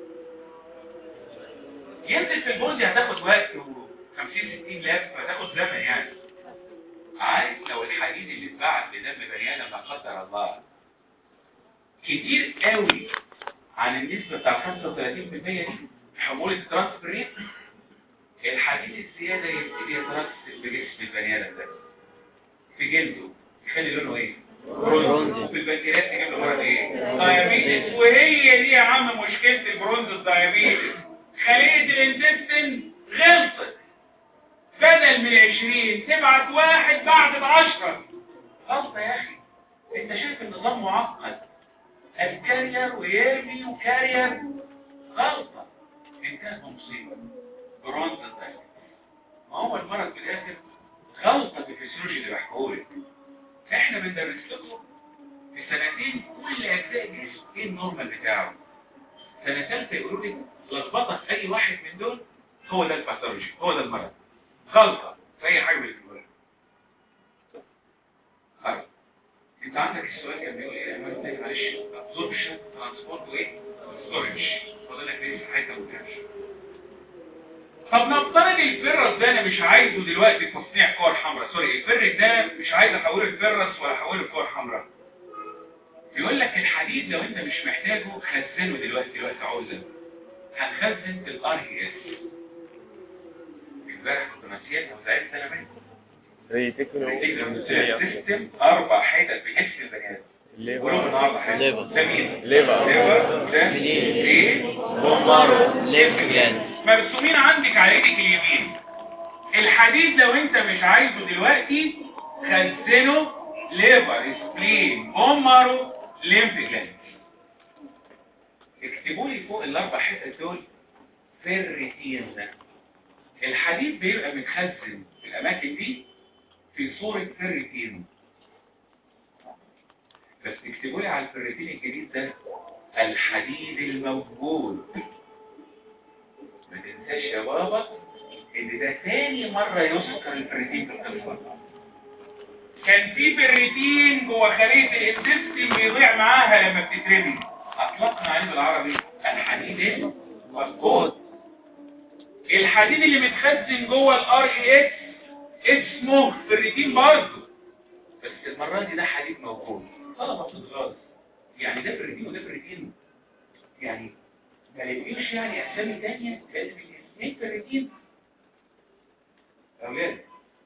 ينزل في البوز هتاخد وقت و50 60 لف فتاخد زمن يعني عارف لو الحديد اللي اتبعت لدم بني ادم لا قدر الله كتير قوي عن النسبة بتاع 35% دي حمولة الترانسفيرين الحديد الزيادة يبتدي يترسب في جسم البني ادم ده في جلده يخلي لونه ايه؟ برونز وفي البنكرياس تجيب له مرض ايه؟ دايابيتس وهي دي يا عم مشكلة البرونز الدايابيتس خلية الانتستين غلطت بدل من 20 تبعت واحد بعد العشرة غلطة يا اخي انت شايف النظام معقد الكارير ويرمي وكارير غلطة انتهت مصيبة برونز الدايابيتس ما هو المرض في الاخر غلطة في الفسيولوجي اللي بحكولك احنا بندرس لكم في سنتين كل اجزاء الجسم ايه النورمال بتاعه سنة ثالثة يقولوا لي لخبطة في اي واحد من دول هو ده الباثولوجي هو ده المرض غلطة في اي حاجة من الجوال طيب انت عندك السؤال كان بيقول ايه انا تاني معلش ابزوربشن ترانسبورت وايه ستورج فاضل لك لسه حته ما قلتهاش طب نفترض الفرس ده انا مش عايزه دلوقتي في تصنيع كور حمراء سوري الفرس ده مش عايز احوله لفرس ولا احوله لكور حمراء يقول لك الحديد لو انت مش محتاجه خزنه دلوقتي دلوقتي عاوزه هنخزن في الار اي اس امبارح كنت ناسيها وزعلت انا منكم ريتيكولو سيستم اربع حتت بجسم البني ادم ولو النهارده حاجه ليفر. ده مين؟ ليفر. ليفر ده منين؟ ايه؟ بومبارو ليفت جلاند مرسومين عندك على ايدك اليمين الحديد لو انت مش عايزه دلوقتي خزنه ليفر سبلين بومارو ليمف جلاند اكتبوا لي فوق الاربع حتت دول فيرتين الحديد بيبقى متخزن في الاماكن دي في صورة فيرتين بس اكتبوا لي على الفيرتين الجديد ده الحديد الموجود ما تنساش يا بابا ان ده ثاني مرة يذكر الفيرتين في القصة كان في فيرتين جوه خلية الانتستين بيضيع معاها لما بتترمي اطلقنا عليه بالعربي الحديد الموجود الحديد اللي متخزن جوه الار اي اكس اسمه فيرتين برضه بس المرة دي ده حديد موجود طلبة بتتغاظ يعني ده فيرتين وده فيرتين يعني ما لقيوش يعني اسامي تانية لازم الاسمين فيرتين اولاد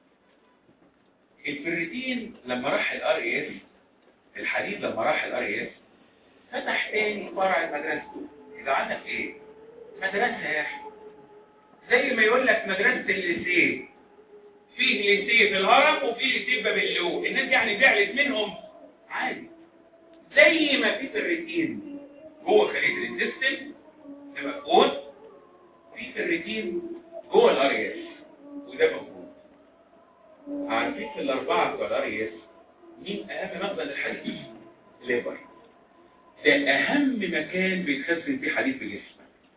الفيرتين لما راح الار اي اس الحديد لما راح الار اي اس فتح تاني فرع المدرسة اذا عندك ايه مدرسة يا اخي زي ما يقول لك مدرسة الليسيه فيه ليسيه في الهرم وفيه ليسيه في بابلو الناس يعني زعلت منهم عادي زي ما في فريتين جوه خلية الانتستين ده مفقود في فريتين جوه الار اس وده موجود عارفين في الاربعه بتوع الار اس مين اهم مخزن الحديد ليبر ده اهم مكان بيتخزن فيه حديد في الجسم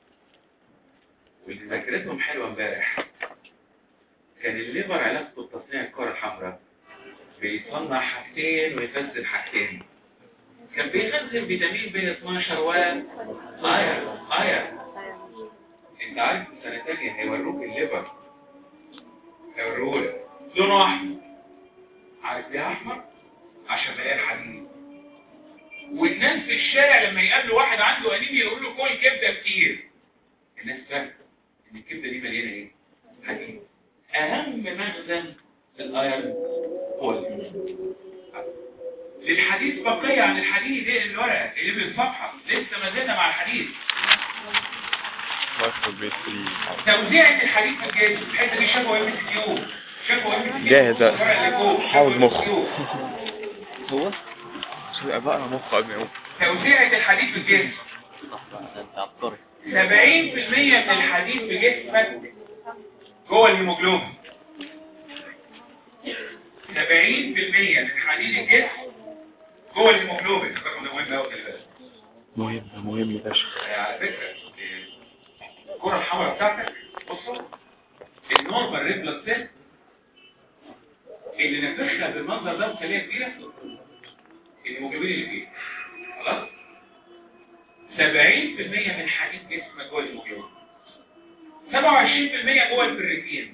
واللي ذاكرتهم حلوه امبارح كان الليبر علاقته بتصنيع الكره الحمراء بيصنع حاجتين ويخزن حاجتين كان بيخزن فيتامين بي 12 و اير اير انت عارف في سنه ثانيه هيوروك الليبر هيوروك لونه احمر عارف ليه احمر عشان مليان حديد والناس في الشارع لما يقابلوا واحد عنده انيميا يقولوا له كل كبده كتير الناس فاهمه ان الكبده دي مليانه ايه حديد اهم مخزن الايرن هو الليبر. للحديث بقية عن الحديد دي الورقة اللي بالصفحة لسه ما زلنا مع الحديد مايكرو بيت فري توزيعة الحديد في الجسم الحتة دي شافوا ام اس كيو شافوا ام اس كيو جاهز بقى. الورقة اللي فوق حافظ شافوا مخ. MSQ. هو شو بقى مخ قبل ما توزيعة الحديد في الجسم ده انت عبقري 70% من الحديد في جسمك جوه الهيموجلوبين 70% من حديد الجسم جوه الهيموجلوبين الرقم ده مهم قوي خلي بالك مهم مهم فشخ على فكرة الكرة الحمراء بتاعتك بصوا النورمال ريد بلاد سيل اللي نفخها بالمنظر ده بخليها كبيرة الهيموجلوبين اللي فيه خلاص 70% من حديد جسمك جوه الهيموجلوبين 27% جوه الفريتين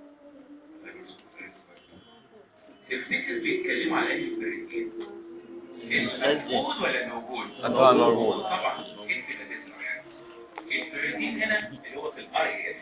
تفتكر بيتكلموا على ايه الفريتين؟ الموجود ولا الموجود؟ طبعا موجود. طبعا انت اللي تسمع الفريتين هنا اللي هو في الار اس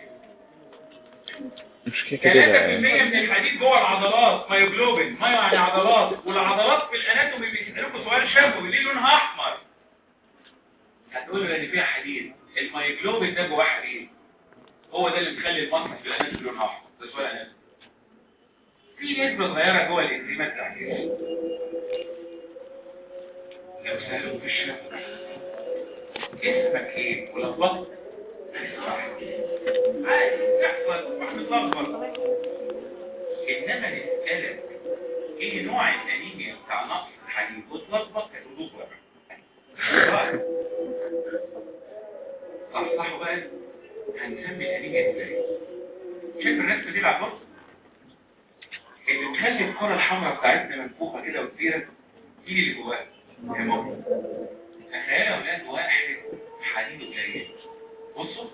مش 3% كده من الحديد جوه العضلات مايوجلوبين مايو يعني عضلات والعضلات في الاناتومي بيسالوكوا سؤال شفوي ليه لونها احمر هتقولوا ان فيها حديد المايوجلوبين ده جواه حديد هو ده اللي مخلي المصنع في الاناتومي لونها احمر ده سؤال اناتومي في نسبه صغيره جوه الانزيمات بتاعت الجسم لو سالوك في الشفوي اسمك ايه ولخبطت عادي تحصل واحد متلخبط انما نسألك ايه نوع الانيميا بتاع نقص الحديد وتلخبط هتقولوه بقى صحصحوا بقى هنسمي الانيميا ازاي شايف الرسمه دي على البص اللي تخلي الكره الحمراء بتاعتنا منفوخه كده وكبيره مين اللي جواها هيموجلوبين تخيل يا اولاد واحد حديد قليل بصوا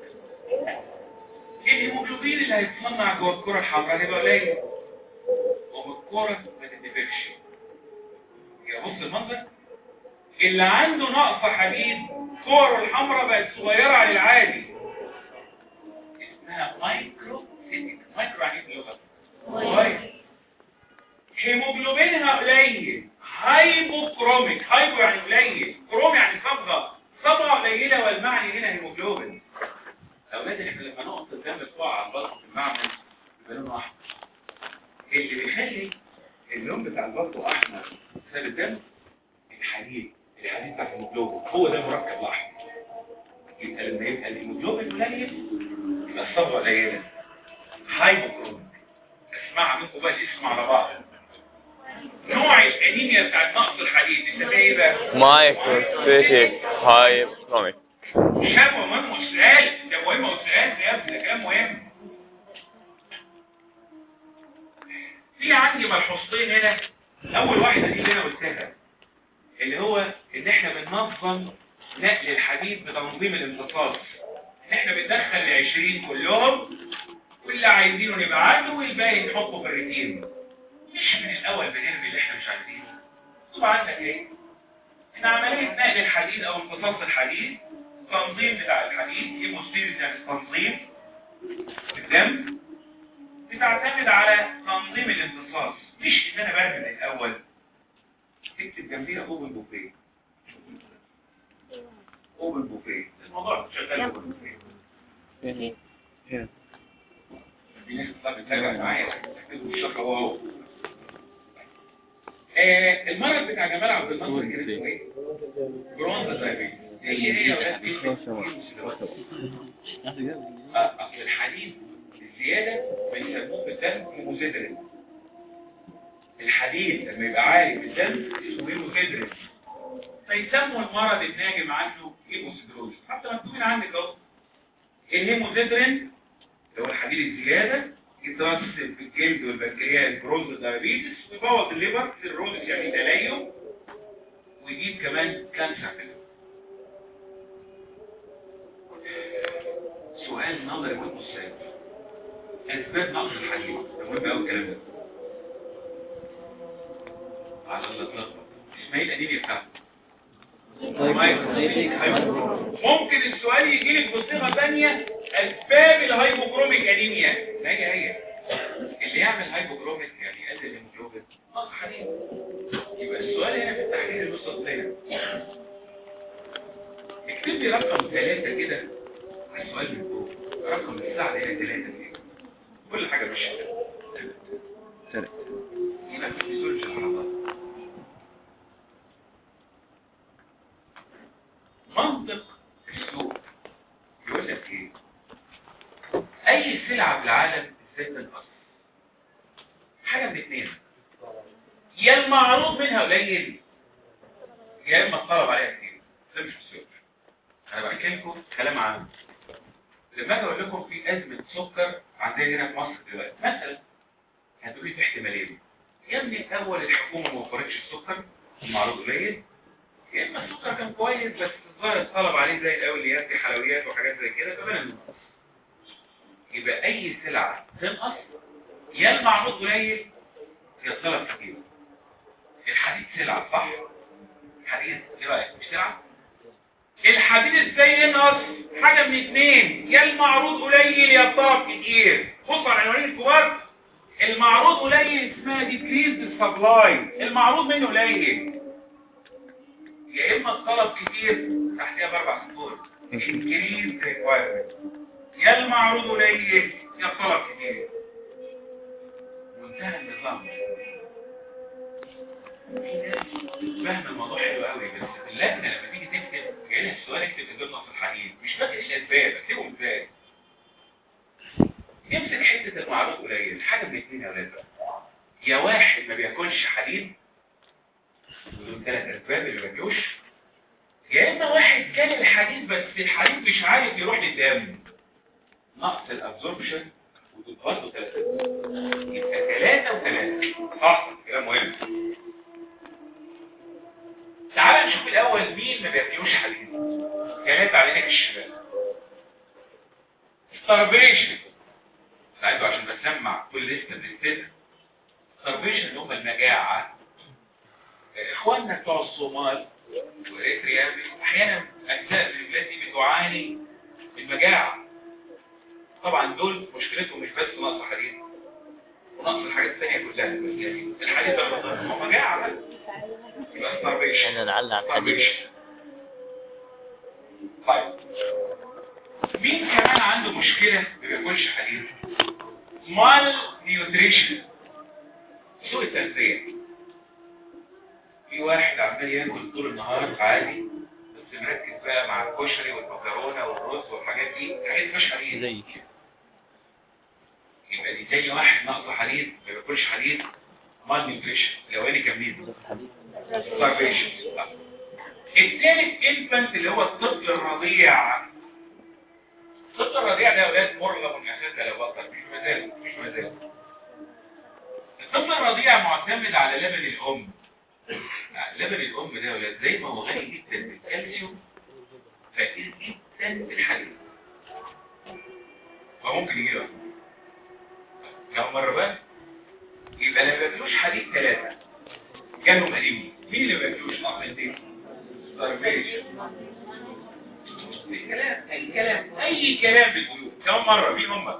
الهيموجلوبين اللي هيتصنع جوه الكرة الحمراء هيبقى قليل ومن الكرة ما تتفكش يا بص المنظر اللي عنده نقص حديد كوره الحمراء بقت صغيرة عن العادي اسمها مايكرو سيتيك مايكرو يعني ايه باللغة صغير هيموجلوبينها قليل هايبوكروميك هايبو يعني قليل كروم يعني صبغة صبغة قليلة والمعني هنا هيموجلوبين اولاد احنا لما نقط الدم بتوع على البلط في المعمل يبقى لونه احمر اللي بيخلي اللون بتاع البلط احمر بسبب الدم الحديد الحديد بتاع الهيموجلوبين هو ده المركب الاحمر يبقى لما يبقى الهيموجلوبين قليل يبقى الصبغه قليله هايبوكروميك اسمعها منكم بقى الاسم على بعض نوع الانيميا بتاعت نقص الحديد انت ايه بقى مايكروسكوبيك هايبوكروميك شافوا مهم وسؤال ده مهم وسؤال يا ابني ده كلام مهم في عندي ملحوظتين هنا اول واحده دي اللي انا قلتها اللي هو ان احنا بننظم نقل الحديد بتنظيم الامتصاص ان احنا بندخل ال 20 كلهم واللي عايزينه نبعته والباقي نحطه في الريتين مش من الاول بنرمي اللي احنا مش عايزينه طبعا عندك ايه ان عمليه نقل الحديد او امتصاص الحديد التنظيم بتاع الحديد هيموستيريز يعني التنظيم في الدم بتعتمد على تنظيم الامتصاص مش ان انا برمي من الاول اكتب جنبيها اوبن بوفيه اوبن بوفيه الموضوع شغال اوبن بوفيه هنا هنا في ناس طب بتتابع معايا تكتبوا الشكل هو هو آه، المرض بتاع جمال عبد الناصر كان اسمه ايه؟ برونز دايبيتس هي هي يا ولاد دي آه، اصل الحديد الزياده بيسموه في الدم هيموزيدرين الحديد لما يبقى عالي في الدم اسمه هيموزيدرين فيسموا المرض الناجم عنه هيموسيدروز حتى مكتوبين عندك اهو الهيموزيدرين اللي هو الحديد الزياده يترسب في الجلد والبنكرياس بروز دايابيتس ويبوظ الليبر سيروزس يعني تليف ويجيب كمان كانسر في الليبر. سؤال نظري مهم السؤال اسباب نقص الحديد ده مهم قوي الكلام ده على الاطلاق اسماعيل انيميا بتاعته ممكن السؤال يجي لك بصيغه ثانيه اسباب الهايبوكروميك انيميا ما هي هي اللي يعمل هايبوكروميك يعني يقلل الهيموجلوبين نقص حديد يبقى السؤال هنا في التحليل المستطيل اكتب لي رقم ثلاثة كده على السؤال من فوق رقم الساعة هنا ثلاثة كده كل حاجة مش ثلاث يبقى في فيسيولوجي العضلات منطق السوق يقول لك ايه اي سلعة في العالم ازاي تنقص حاجة من اتنين يا المعروض منها قليل يا اما الطلب عليها كتير ده مش السوق انا بحكي لكم كلام عام لما اجي اقول لكم في ازمه سكر عندنا هنا في مصر دلوقتي مثلا هتقولي في احتمالين يا ابني اول الحكومه ما وفرتش السكر المعروض قليل يا اما السكر كان كويس بس الظاهر الطلب عليه زي الاول اللي يأتي حلويات وحاجات زي كده فبنى النقص يبقى اي سلعه تنقص يا المعروض قليل يا الطلب كتير الحديد سلعه صح الحديد ايه رايك مش سلعه الحديد ازاي ينقص حاجه من اتنين يا المعروض قليل يا الطلب كتير بص على العنوانين الكبار المعروض قليل اسمها decreased supply المعروض منه قليل يا اما الطلب كتير تحتها باربع سطور increased requirement يا المعروض قليل يا الطلب كتير منتهى النظام في ناس فاهم الموضوع حلو قوي بس اللجنه لما تيجي تكتب جاي لها السؤال اكتب اسباب نقص الحديد مش فاكر الاسباب اكتبهم ازاي يمسك حته المعروض قليل حاجه من اثنين يا ولاد بقى. يا واحد ما بياكلش حديد ودول ثلاث اسباب اللي ما بياكلوش يا اما واحد كان الحديد بس الحديد مش عارف يروح للدم نقص الابزوربشن ودول برضه ثلاث اسباب يبقى ثلاثه وثلاثه صح كلام مهم تعال نشوف الاول مين ما بياكلوش حديد كانت على عينك الشمال starvation ساعده عشان بسمع كل لسه بالاستاذ starvation اللي هم المجاعة اخواننا بتوع الصومال واريتريا احيانا اجزاء من البلاد دي بتعاني من مجاعة طبعا دول مشكلتهم مش بس نقص حديد ونقص الحاجات الثانية كلها بس يعني الحديد ده هو مجاعة بس يبقى starvation احنا نعلق على الحديد طيب مين كمان عنده مشكلة ما بياكلش حديد مال نيوتريشن سوء التغذية في واحد عمال ياكل طول النهار عادي بس مركز بقى مع الكشري والمكرونه والرز والحاجات دي الحاجات دي مش حديد زي يبقى دي تاني واحد ناقصه حديد ما بياكلش حديد مال نيوتريشن لواني كاملين starvation الثالث انفانت اللي هو الطفل الرضيع الطفل الرضيع ده يا اولاد مرغب من اساسا لو بطل مش مزاج مش مزاج الطفل الرضيع معتمد على لبن الام لبن الام ده يا اولاد زي ما هو غني جدا بالكالسيوم فقير جدا بالحديد فممكن يجي له كم مره بقى يبقى لا بياكلوش حديد ثلاثه جالهم انيميا مين اللي ما بياكلوش نقص الدين starvation الكلام اي كلام اي كلام بتقولوه كم مره مين هم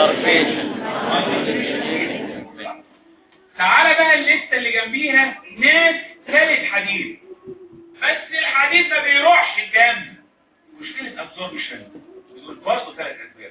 تعالى بقى الليسته اللي جنبيها ناس ثالث حديد بس الحديد ما بيروحش الدم مشكله ابزوربشن دول برضه ثلاث اسباب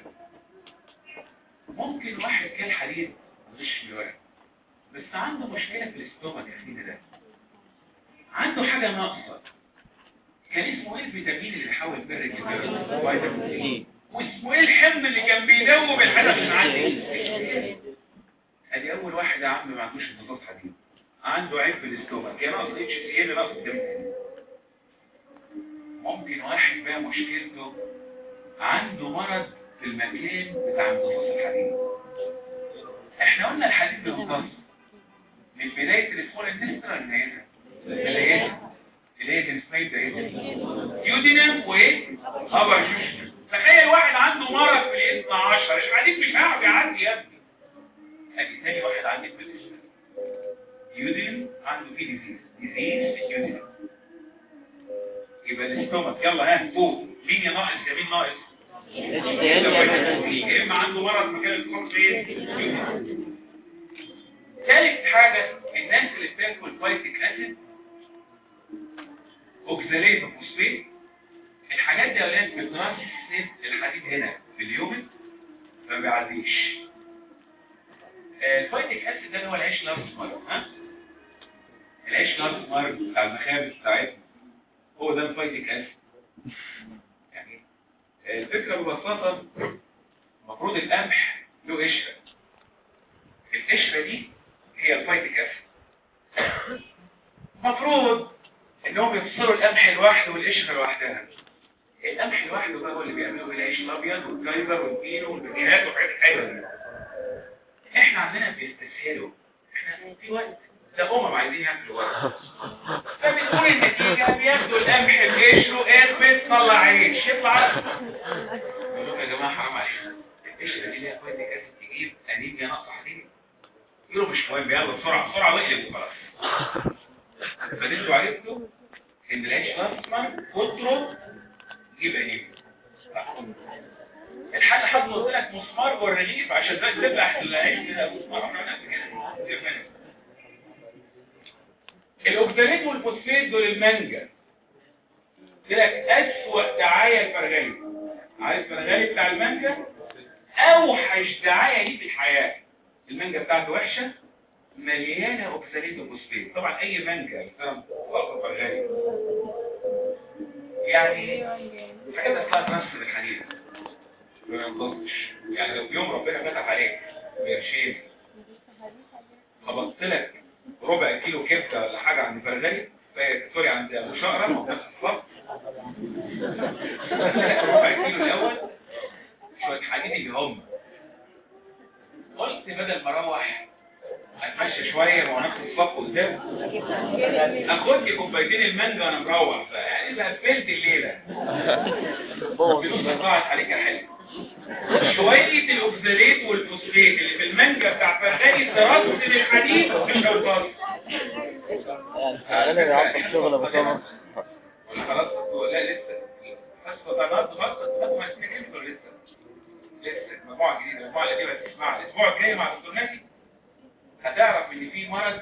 ممكن واحد كان حديد مش بيوقع بس عنده مشكله في الاستومك يا اخينا ده عنده حاجه ناقصه كان اسمه ايه الفيتامين اللي بيحول برد فيتامين سي واسمه ايه الحمض اللي كان بيدوب الحاجه مش عندي ادي اول واحد يا عم ما عندوش امتصاص حديد عنده عيب في الاستومك يا ناقص اتش سي ال ناقص الدم ممكن واحد بقى مشكلته عنده مرض في المكان بتاع امتصاص الحديد احنا قلنا الحديد بيمتص من بدايه الاسبوع النسترا لنهايتها بدايتها اللي هي كان اسمها بدايتها يودينم وايه؟ ابر جوشن تخيل واحد عنده مرض في الاثنى عشر الحديد مش هيعرف يعدي يا ابني ادي تاني واحد عندي في الاسم يودين عنده فيه ديزيز ديزيز في اليودين يبقى الاستومك يلا ها فوق مين يا ناقص يا مين ناقص يا اما عنده مرض مكان الكور فين ثالث حاجة الناس اللي بتاكل فايتيك اسيد اوكساليت وفوسفيت الحاجات دي يا اولاد بترسب الحديد هنا في اليوم ما بيعديش الفايتيك اسيد ده اللي هو العيش الاسمر ها العيش الاسمر بتاع المخابز بتاعتنا هو ده الفايتيك اسيد يعني الفكره ببساطه المفروض القمح له قشره القشره دي هي الفايتيك اسيد المفروض انهم يفصلوا القمح لوحده والقشره لوحدها القمح لوحده بقى هو اللي بيعملوا العيش الابيض والكايزر والبينو والبنيات والحاجات الحلوه دي احنا عندنا بيستسهلوا احنا في وقت ده امم عايزين ياكلوا ورق فبتقول النتيجه بياخدوا القمح بقشره اربط طلع عيش يطلع يقول لهم يا جماعه حرام عليكم القشره دي ليها فايده اسيد تجيب انيميا نقص حديد يقولوا مش مهم يلا بسرعه بسرعه واقلب وخلاص فانتوا عرفتوا ان العيش الاسمر كتره يجيب انيميا الحل حد قلت لك مسمار والرغيف عشان ده تذبح العيش كده مسمار احنا قلنا كده الاوكساليت والفوسفيت دول المانجا قلت لك اسوأ دعايه الفرغلي عارف الفرغلي بتاع المانجا اوحش دعايه ليه في الحياه المانجا بتاعته وحشه مليانه اوكساليت وفوسفيت طبعا اي مانجا بتاعته فرغلي يعني حاجات اسمها تنسب الحديد ما ينضبش يعني لو يوم ربنا فتح عليك بقرشين خبطت لك ربع كيلو كبده ولا حاجه عند فرغلي سوري عند ابو شقره نفس الصف ربع كيلو الاول شويه حديد اللي هم قلت بدل ما اروح اتمشى شويه مع نفس الصف قدام اخد لي كوبايتين المانجا وانا مروح يعني بقى قفلت الليله فلوس ضاعت عليك يا حلو شوية الأكساليت والفوسفيت اللي في المانجا بتاع فرغاني ترسب الحديد مش هيوصل يعني انا بعرف شغل ابو سمر ولا خلاص لا لسه بس طبعا خلاص ما تتكلم لسه لسه مجموعة جديدة المجموعة القديمة تسمعها الأسبوع الجاي مع دكتور ناجي هتعرف إن في مرض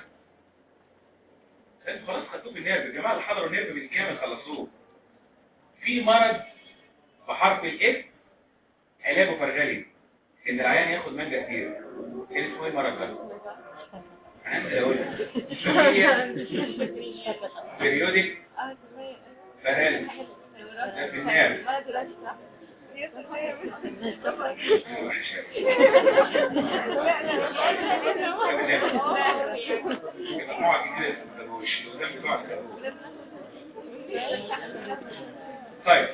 انتوا خلاص خدتوه بالنيرف يا جماعة اللي حضروا النيرف بالكامل خلصوه في مرض بحرف الاف علاجه فرغلي ان العيان ياخد مانجا كتير كان اسمه ايه المرض ده انا اقول بريودك فرال ده في النار ما دلوقتي صح هي صحية مش وحشة يبقى مجموعة جديدة ما تسموش اللي قدام بتوع التابوت. طيب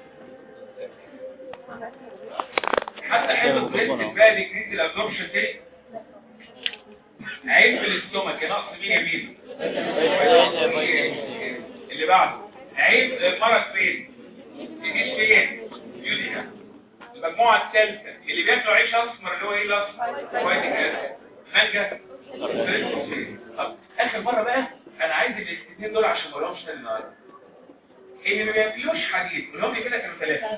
حتى حلو بنت بقى ديكريت الابزوربشن تاني عيب في الاستومك يا نقص مين يا مين اللي بعده عيب المرض فين يجيش فين يوديها المجموعة الثالثة اللي بياكلوا عيش اسمر اللي هو ايه الاسمر وايت كده مانجا طب اخر مرة بقى انا عايز الاستثنين دول عشان ما لهمش تاني النهارده اللي ما بياكلوش حديد كلهم كده كانوا ثلاثة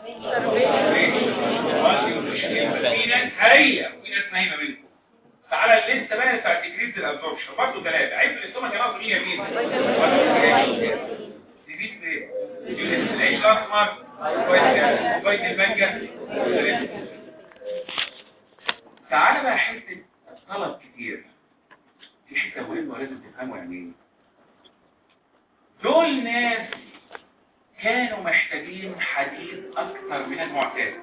في ناس هيئة وفي ناس نايمة منكم تعالى الليسته بقى بتاع ديكريز الابزوربشن برضه ثلاثة عيب في الاستومك يا ناقص مين يا مين تزيد فين يونس العيش الاحمر كويس المانجا تعالى بقى حته طلب كتير في حته مهمه ولازم تفهموا يعني ايه دول ناس كانوا محتاجين حديد اكتر من المعتاد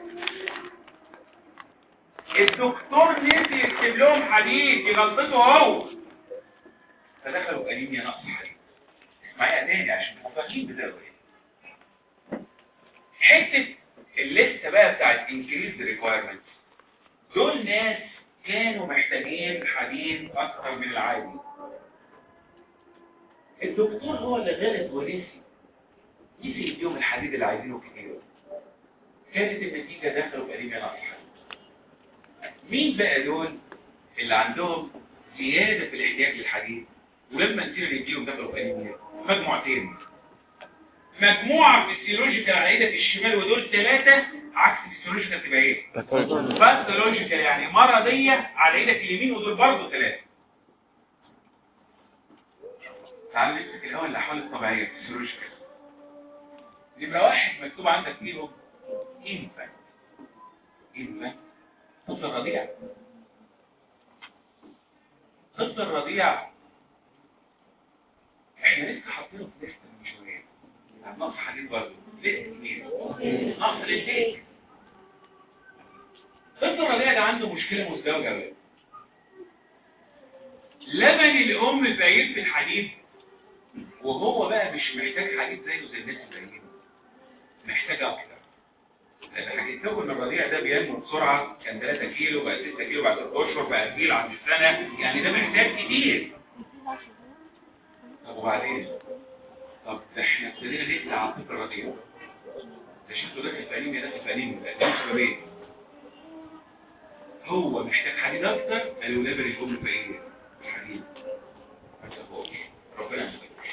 الدكتور نسي يكتب لهم حديد دي غلطته هو فدخلوا انيميا نقص حديد معايا تاني عشان تبقوا فاهمين بتقرا ايه حته الليسته بقى بتاعت انكريز ريكوايرمنت دول ناس كانوا محتاجين حديد اكتر من العادي الدكتور هو اللي غلط ونسي نسي يديهم الحديد اللي عايزينه كتير كانت النتيجه دخلوا بانيميا نقص حديد مين بقى دول اللي عندهم زيادة في الاحتياج للحديد ولما نسينا نديهم دخلوا في انيميا مجموعتين مجموعة فيسيولوجيكال على ايدك الشمال ودول ثلاثة عكس فيسيولوجيكال تبقى ايه باثولوجيكال يعني مرضية على ايدك اليمين ودول برضه ثلاثة تعال نمسك الاول الاحوال الطبيعية فيسيولوجيكال يبقى واحد مكتوب عندك فيهم انفانت انفانت طفل رضيع طفل رضيع احنا لسه حاطينه في لسته من شويه نقص حديد برضه لسه كبير نقص للديك طفل الرضيع ده عنده مشكله مزدوجه بقى لبن الام زايد في الحديد وهو بقى مش محتاج حديد زيه زي الناس الزيين محتاج اكتر اللي حكيت لكم ان الرضيع ده بينمو بسرعه كان 3 كيلو بقى 6 كيلو بعد 3 اشهر بقى كيلو عند السنه يعني ده محتاج كتير طب وبعدين طب ده احنا ابتدينا نقلع على الطفل الرضيع ده شكله داخل في انيميا داخل في انيميا ده سببين هو محتاج حديد اكتر قالوا لبن الام في ايه الحديد ما تاخدش ربنا ما يسامحش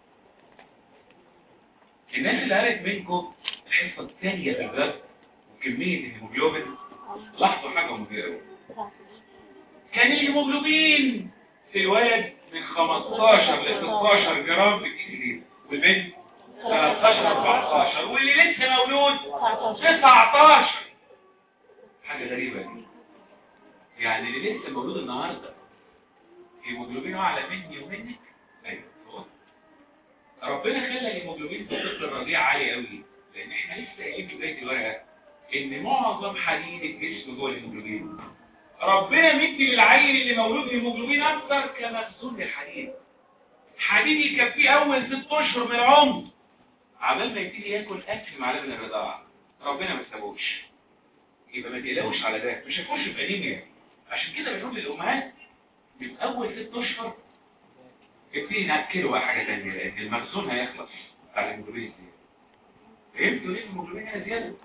الناس اللي قالت منكم الحصه الثانيه في البلد وكميه الهيموجلوبين لاحظوا حاجه مهمه كان الهيموجلوبين في الولد من 15 ل 16 جرام في الكيلو والبنت 13 14 واللي لسه مولود 19 حاجه غريبه دي يعني اللي لسه مولود النهارده هيموجلوبينه اعلى مني ومنك ايوه هو. ربنا خلى الهيموجلوبين في الطفل الرضيع عالي قوي لان احنا لسه قايلين في بدايه الورقه ان معظم حديد الجسم جوه الهيموجلوبين ربنا مدي للعيل اللي مولود هيموجلوبين اكتر كمخزون للحديد حديد يكفيه اول ست اشهر من العمر عبال ما يبتدي ياكل اكل مع لبن الرضاعه ربنا ما سابوش يبقى ما تقلقوش على ده مش هيخش في انيميا عشان كده بنقول للامهات من اول ست اشهر ابتدي ناكله بقى حاجه ثانيه لان المخزون هيخلص على الهيموجلوبين زياده فهمتوا ليه الهيموجلوبين هنا زياده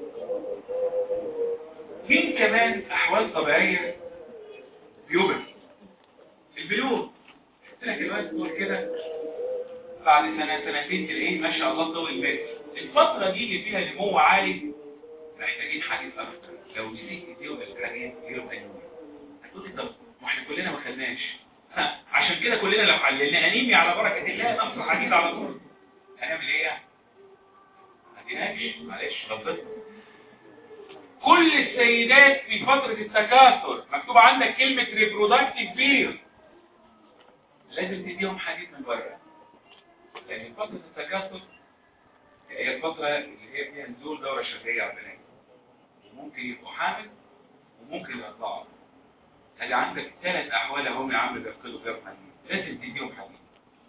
مين كمان احوال طبيعيه بيوبل البلوغ قلت لك الوقت تقول كده بعد سنه سنتين تلاقيه ما شاء الله طول متر الفتره دي اللي فيها نمو عالي محتاجين حديث اكتر لو نسيت تديهم الحاجات تديهم انيميا هتقول طب ما احنا كلنا ما خدناش ها، عشان كده كلنا لو حللنا انيميا على بركه الله نقص حديد على طول هنعمل ايه يعني؟ ما تنهاش معلش ربنا كل السيدات في فترة التكاثر مكتوب عندك كلمة reproductive period لازم تديهم حديد من بره لأن فترة التكاثر هي الفترة اللي هي فيها نزول دورة شهرية على البنات وممكن يبقوا حامل وممكن يطلعوا ادي عندك ثلاث احوال اهم يا عم بيفقدوا فيهم حديد لازم تديهم حديد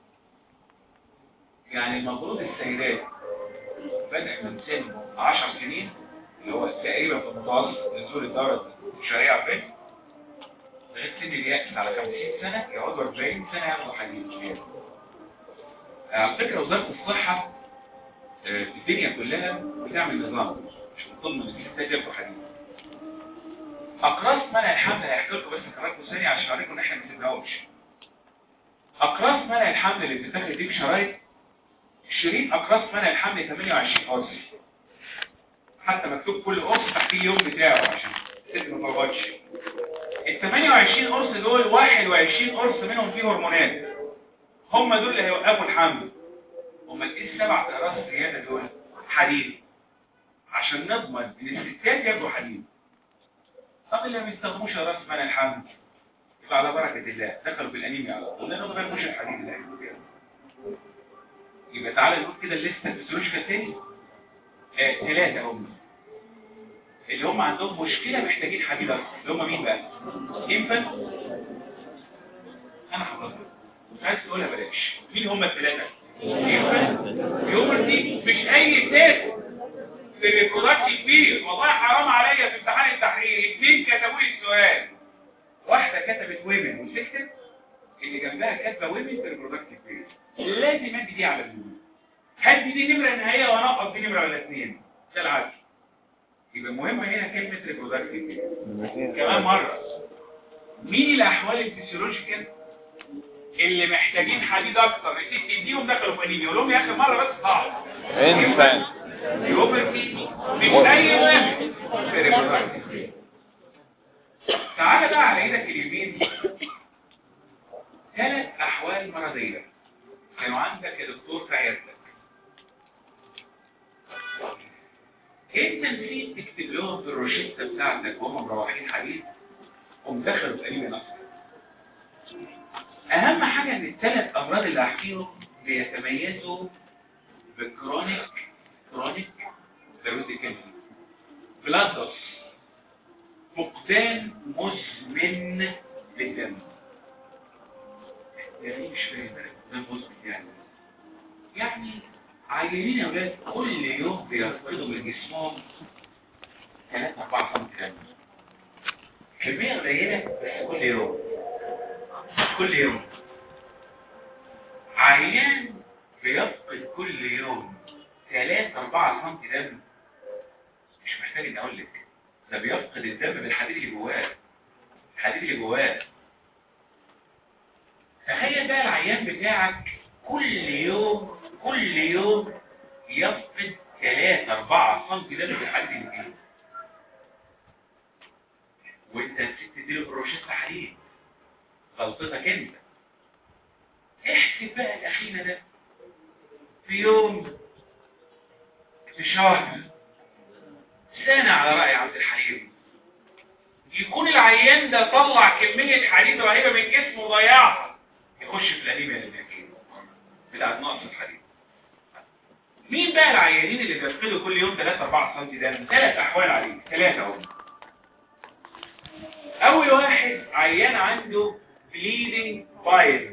يعني المفروض السيدات بدأ من سن 10 سنين اللي هو تقريبا في المتوسط نزول الدورة الشهرية على البنت لغاية سن اليأس على 50 سنة يقعدوا 40 سنة ياخدوا حديد زيادة. على فكرة وزارة الصحة آه، في الدنيا كلها بتعمل نظام مش من ضمن الستات ياخدوا حديد أقراص منع الحمل هيحكي لكم بس كمان ثانية عشان أوريكم إن إحنا ما نسيبناهوش أقراص منع الحمل اللي بتتاخد دي بشرايط شريط أقراص منع الحمل 28 قرص حتى مكتوب كل قرص تحتيه اليوم بتاعه عشان الست ما تفوتش ال 28 قرص دول 21 قرص منهم فيه هرمونات هم دول اللي هيوقفوا الحمل امال ايه السبع اقراص زياده دول حديد عشان نضمن ان الستات ياخدوا حديد طب اللي ما بيستخدموش راس منع الحمل يبقى على بركه الله دخلوا بالانيميا على طول لانه ما بياخدوش الحديد اللي هياخدوه فيها. يبقى تعالى نقول كده الليسته الفسيولوجيكال تاني آه ثلاثه هم اللي هم عندهم مشكله محتاجين حديد اكتر اللي هم مين بقى؟ انفنت انا حضرتك مش عايز تقولها بلاش مين هم الثلاثه؟ انفنت بيوبرتي مش اي ست في الريبرودكتيف كبير والله حرام عليا في امتحان التحرير اثنين كتبوا لي السؤال واحده كتبت ويمن وسكتت اللي جنبها كاتبه ويمن في الريبرودكتيف كبير لازم ادي دي على الجنود هدي دي نمره نهائيه وانقص دي نمره ولا اثنين ده العدل يبقى مهم هنا كلمه ريبرودكتيف كبير كمان مره مين الاحوال الفسيولوجيكال اللي محتاجين حديد اكتر الست تديهم دخلوا في انيميا ولهم يا اخي مره بس صعب انسان يوبرتي مش اي واحد تعالى بقى على ايدك اليمين ثلاث احوال مرضيه كانوا عندك يا دكتور في عيادتك انت نسيت تكتب لهم في الروشته بتاعتك وهم مروحين حديد هم دخلوا في انيميا نقص اهم حاجه ان الثلاث امراض اللي هحكيهم بيتميزوا بالكرونيك كرونيك ثيرويد كانسر بلادوس فقدان مزمن للدم يعني مش فاهم فقدان مزمن يعني يعني عيانين يا ولاد كل يوم بيفقدوا من جسمهم 3 4 سم دم كمية قليلة بس كل يوم كل يوم عيان بيفقد كل يوم 3 4 سم دم مش محتاج اني اقول لك ده بيفقد الدم بالحديد اللي جواه الحديد اللي جواه تخيل بقى العيان بتاعك كل يوم كل يوم يفقد 3 4 سم دم بالحديد اللي فيه وانت نسيت تديله بالروشته حديد غلطتك انت احسب بقى الاخينا ده في يوم في شهر سنة على رأي عبد الحليم يكون العيان ده طلع كمية حديد رهيبة من جسمه وضيعها يخش في الأنيميا اللي بيحكيه بتاعت نقص الحديد مين بقى العيانين اللي بيفقدوا كل يوم 3 4 سم دم ثلاث احوال عليه ثلاثه هم اول واحد عيان عنده bleeding بايلز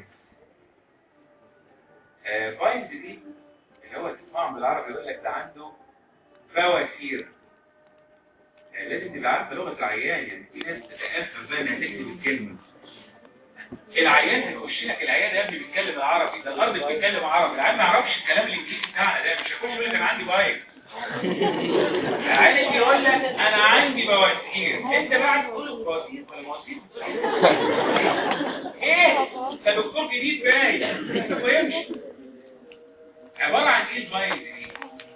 بايلز دي اللي هو تسمعهم بالعربي يقول لك ده عنده بواسير يعني لازم تبقى عارفه لغه العيان يعني في ناس تتاثر زي ما تكتب الكلمه العيان هيخش لك العيان يا ابني بيتكلم العربي ده الارض بتتكلم عربي العيان ما يعرفش الكلام الانجليزي بتاعنا ده مش هيخش يقول لك انا عندي بايظ العيان يجي يقول لك انا عندي بواسير انت بقى تقول له بواسير ولا بواسير ايه ده دكتور جديد باين انت ما فهمش عباره عن ايه البايظ دي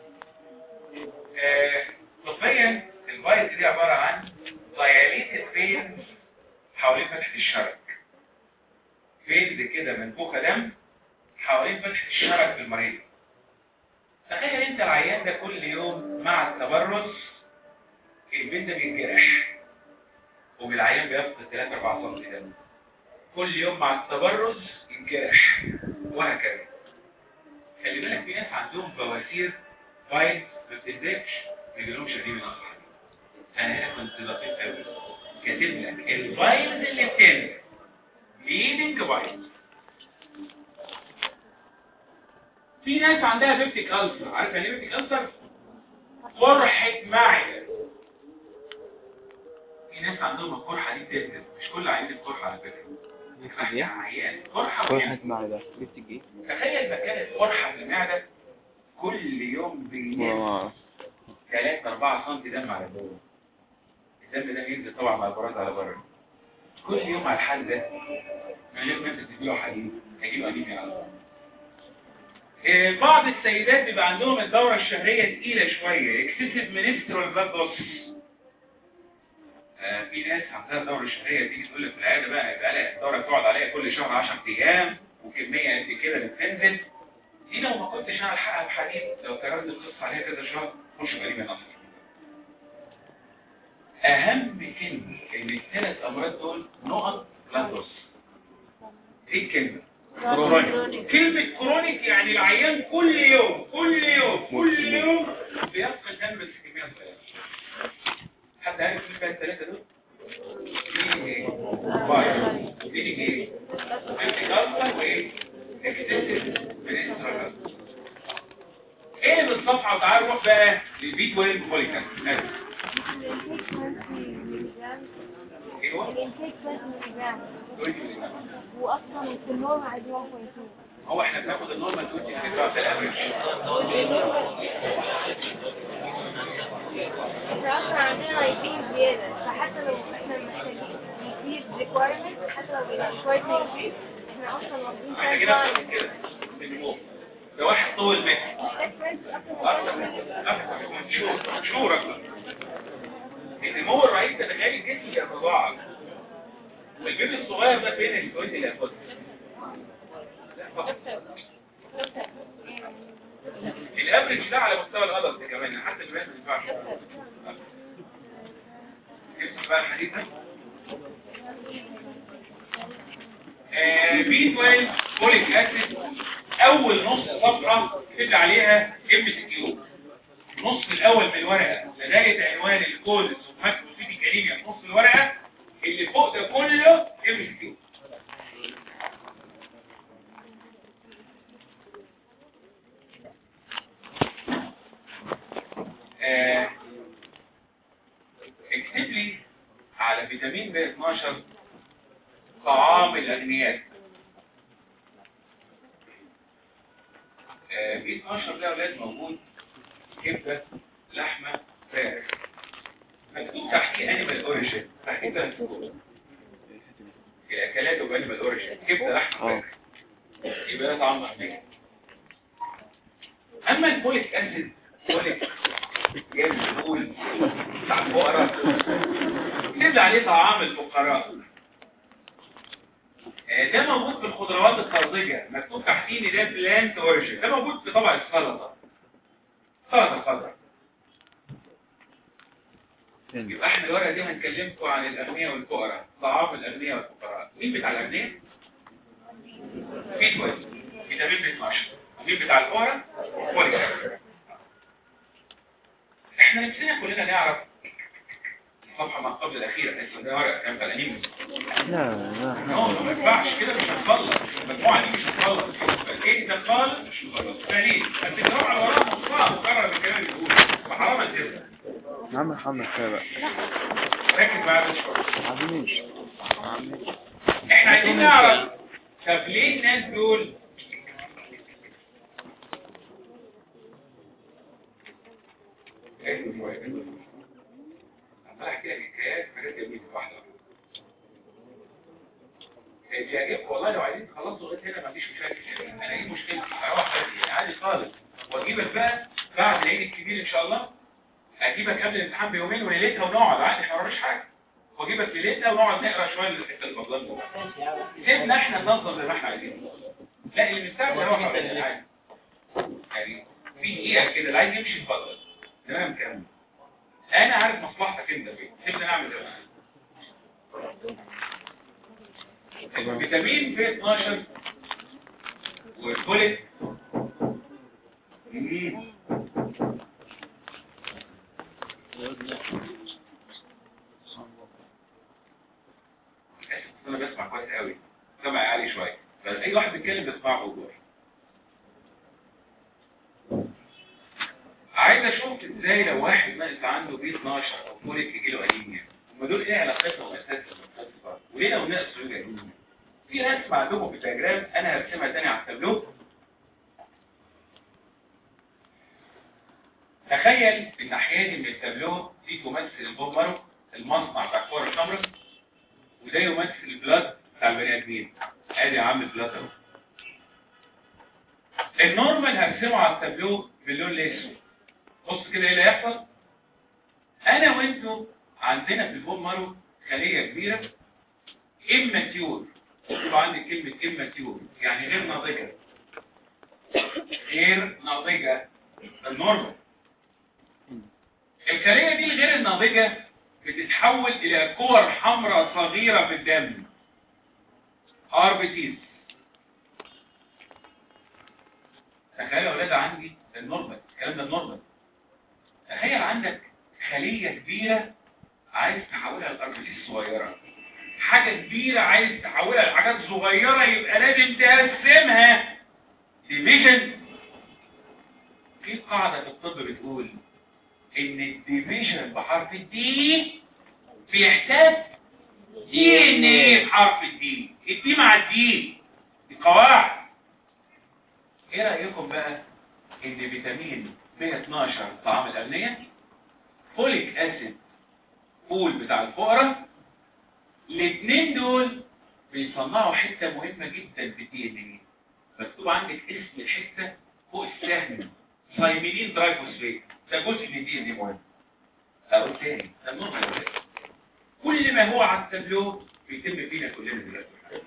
آه، طبيا البايظ دي عباره عن dilated veins حوالين فتحه الشرج فيلد كده منفوخه دم حوالين فتحه الشرج في المريض تخيل انت العيان ده كل يوم مع التبرز البين ده بيتجرح وبالعيان بيفقد 3 4 سم دم كل يوم مع التبرز يتجرح وهكذا خلي بالك في ناس عندهم بواسير فايل ما بتلزقش ما يجيلهمش قديم نقص حديد انا هنا كنت دقيق قوي كاتب لك الفايلز اللي بتنزل ليدنج فايلز في ناس عندها بيبتيك ألسر عارف يعني ايه بيبتيك ألسر؟ قرحة معدة في ناس عندهم القرحة دي بتنزل مش كل عيان القرحة على فكرة ايه؟ عيان قرحة قرحة بتنزل. معدة بيبتك ايه؟ تخيل مكان القرحة في المعدة كل يوم بينزل والله 3 4 سم دم على الدم الدم ده بينزل طبعا مع البراز على بره كل يوم على الحال ده من غير ما انت تديله حديد هيجيله انيميا على طول إيه، بعض السيدات بيبقى عندهم الدورة الشهرية تقيلة شوية اكسسيف منسترال بلاد لوس في ناس عندها الدورة الشهرية تيجي تقول لك في العيادة بقى يبقى لها الدورة بتقعد عليها كل شهر 10 ايام وكمية قد كده بتنزل دي لو ما كنتش انا الحقها بحديد لو كررت القصة عليها كذا شهر خش بقليل نصر اهم كلمة ان الثلاث امراض دول نقط لاندوس ايه الكلمة كرونيك كلمة كرونيك يعني العيان كل يوم كل يوم كل يوم بيفقد دم بس كمية صغيرة حد عارف مين بقى الثلاثة دول؟ مين ايه؟ بايو مين ايه؟ انتجالتا وايه؟ اكتسب من استرالات ايه بالصفحة وتعال نروح بقى للبي 12 فوليكان ايه هو؟ الانتاج بس مليجرام قولي لي. واصلا كلهم عايزين 1.2 هو احنا بناخد النورمال 20 ملي ده الافريج احنا اصلا عندنا لايبين زيادة فحتى لو احنا محتاجين نزيد requirement حتى لو بيبقى شوية نزيد احنا اصلا واخدين احنا time كده time. بنعمل كده بنموت ده واحد طول متر محتاج friends أكتر من اكتر من اكتر من شهور شهور اكتر النمو الرئيسي ده غالي الجسم يتضاعف البيبي الصغير ده فين الجزء اللي ياخده الافريج ده على مستوى الادلت كمان حتى البنات ما ينفعش يفتح بقى الحديث ده بي 12 فوليك اسيد اول نص صفحه كتب عليها ام سي كيو النص الاول من الورقه لغايه عنوان الكولز وماكروسيتي كريميا في نص الورقه اللي فوق ده كله ام سي كيو آه، اكتب لي على فيتامين ب 12 طعام الاغنياء ب 12 ده اولاد موجود كبده لحمه فراخ مكتوب تحتيه انيمال اوريجين تحتيه ده الاكلات وانيمال اوريجين كبده لحمه فراخ يبقى ده طعام اغنياء اما الفوليك اسيد فوليك جاي بيقول بتاع الفقراء كتب عليه طعام الفقراء آه، ده موجود في الخضروات الطازجة مكتوب تحتيه ان ده بلانت اوريجين ده موجود في طبق السلطة سلطة خضراء يبقى احنا الورقة دي هنكلمكم عن الأغنياء والفقراء طعام الأغنياء والفقراء مين بتاع الأغنياء؟ في كويس فيتامين ب 12 مين بتاع الفقراء؟ فوليك أسيد. احنا نفسنا كلنا نعرف الصفحة ما قبل الأخيرة لسه ده ورقة كام فالأنيم لا لا هو ما ينفعش كده مش هتخلص المجموعة دي مش هتخلص انت خالص مش هتخلص ثاني هتتنوع على وراها مصطلح مكرر بالكلام اللي بيقوله فحرام انتبه يا عم محمد كده بقى ركز معايا بس شوية عايزينش عايزينش احنا عايزين نعرف طب ليه الناس دول اهدوا شوية اهدوا شوية. عمال احكي لك حكايات حاجات جميلة واحدة اللي يعجبك والله لو عايزين تخلصوا لغايه هنا ما عنديش مشاكل انا ايه مشكلتي اروح بدري عادي خالص واجيبك بقى بعد العيد الكبير ان شاء الله اجيبك قبل الامتحان بيومين وليلتها ونقعد عادي احنا موريش حاجه واجيبك ليلتها ونقعد نقرا شويه الحته الفضلان دي سيبنا احنا ننظم زي ما احنا عايزين لا اللي مستعجل يروح على الامتحان يعني في دقيقه كده اللي عايز يمشي يتفضل تمام كمل انا عارف مصلحتك انت فين سيبنا نعمل زي ما احنا الفيتامين ب 12 والفوليك مم. عايز اشوف ازاي لو واحد ناقص عنده بي 12 او فوليك يجي له انيميا هم دول ايه علاقتهم اساسا بالقصه وليه لو نقص يجي انيميا في رسمه عندكم في الدياجرام انا هرسمها تاني على التابلو تخيل الناحيه دي من التابلو دي تمثل البوم مارو المصنع بتاع الكوره الحمراء وده يمثل البلاد بتاع البني ادمين ادي يا عم البلاد اهو النورمال هرسمه على التابلو باللون الاسود بص كده ايه اللي هيحصل انا وانتوا عندنا في البوم مارو خليه كبيره اماتيور مكتوب عندي كلمه اماتيور يعني غير ناضجه غير ناضجه النورمال الخليه دي الغير الناضجه بتتحول الى كور حمراء صغيره في الدم ار بي سيز تخيل يا اولاد عندي النورمال الكلام ده النورمال تخيل عندك خليه كبيره عايز تحولها لار بي سيز صغيره حاجه كبيره عايز تحولها لحاجات صغيره يبقى لازم تقسمها ديفيجن في قاعده في الطب بتقول ان الديفيجن بحرف الدي بيحتاج دي ان ايه بحرف الدي الدي مع الدي القواعد ايه رايكم بقى ان فيتامين ب 12 طعام الاغنياء فوليك اسيد فول بتاع الفقراء الاثنين دول بيصنعوا حته مهمه جدا في الدي ان ايه مكتوب عندك اسم الحته فوق السهم سايميلين درايفوسفيت ده جزء من الدي ان ايه مهم اقول تاني ده النورمال ده. كل ما هو على التابلو بيتم فينا كلنا دلوقتي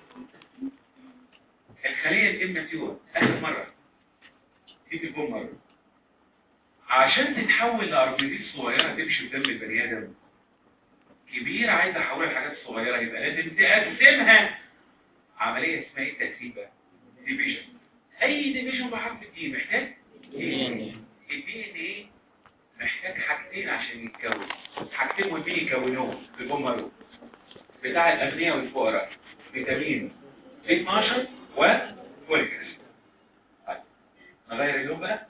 الخليه الاماتيور اخر مره دي تكون مره عشان تتحول لاربيديس صغيره تمشي في دم البني ادم كبير عايز احولها لحاجات صغيره يبقى لازم تقسمها عمليه اسمها ايه التقسيم بقى ديفيجن اي ديفيجن بحرف الدي محتاج الدي ان ايه محتاج حاجتين عشان يتكون حاجتين مهمين يكونوه في البومبارو بتاع الاغنياء والفقراء فيتامين ب 12 وفوليك اسيد طيب نغير اللون بقى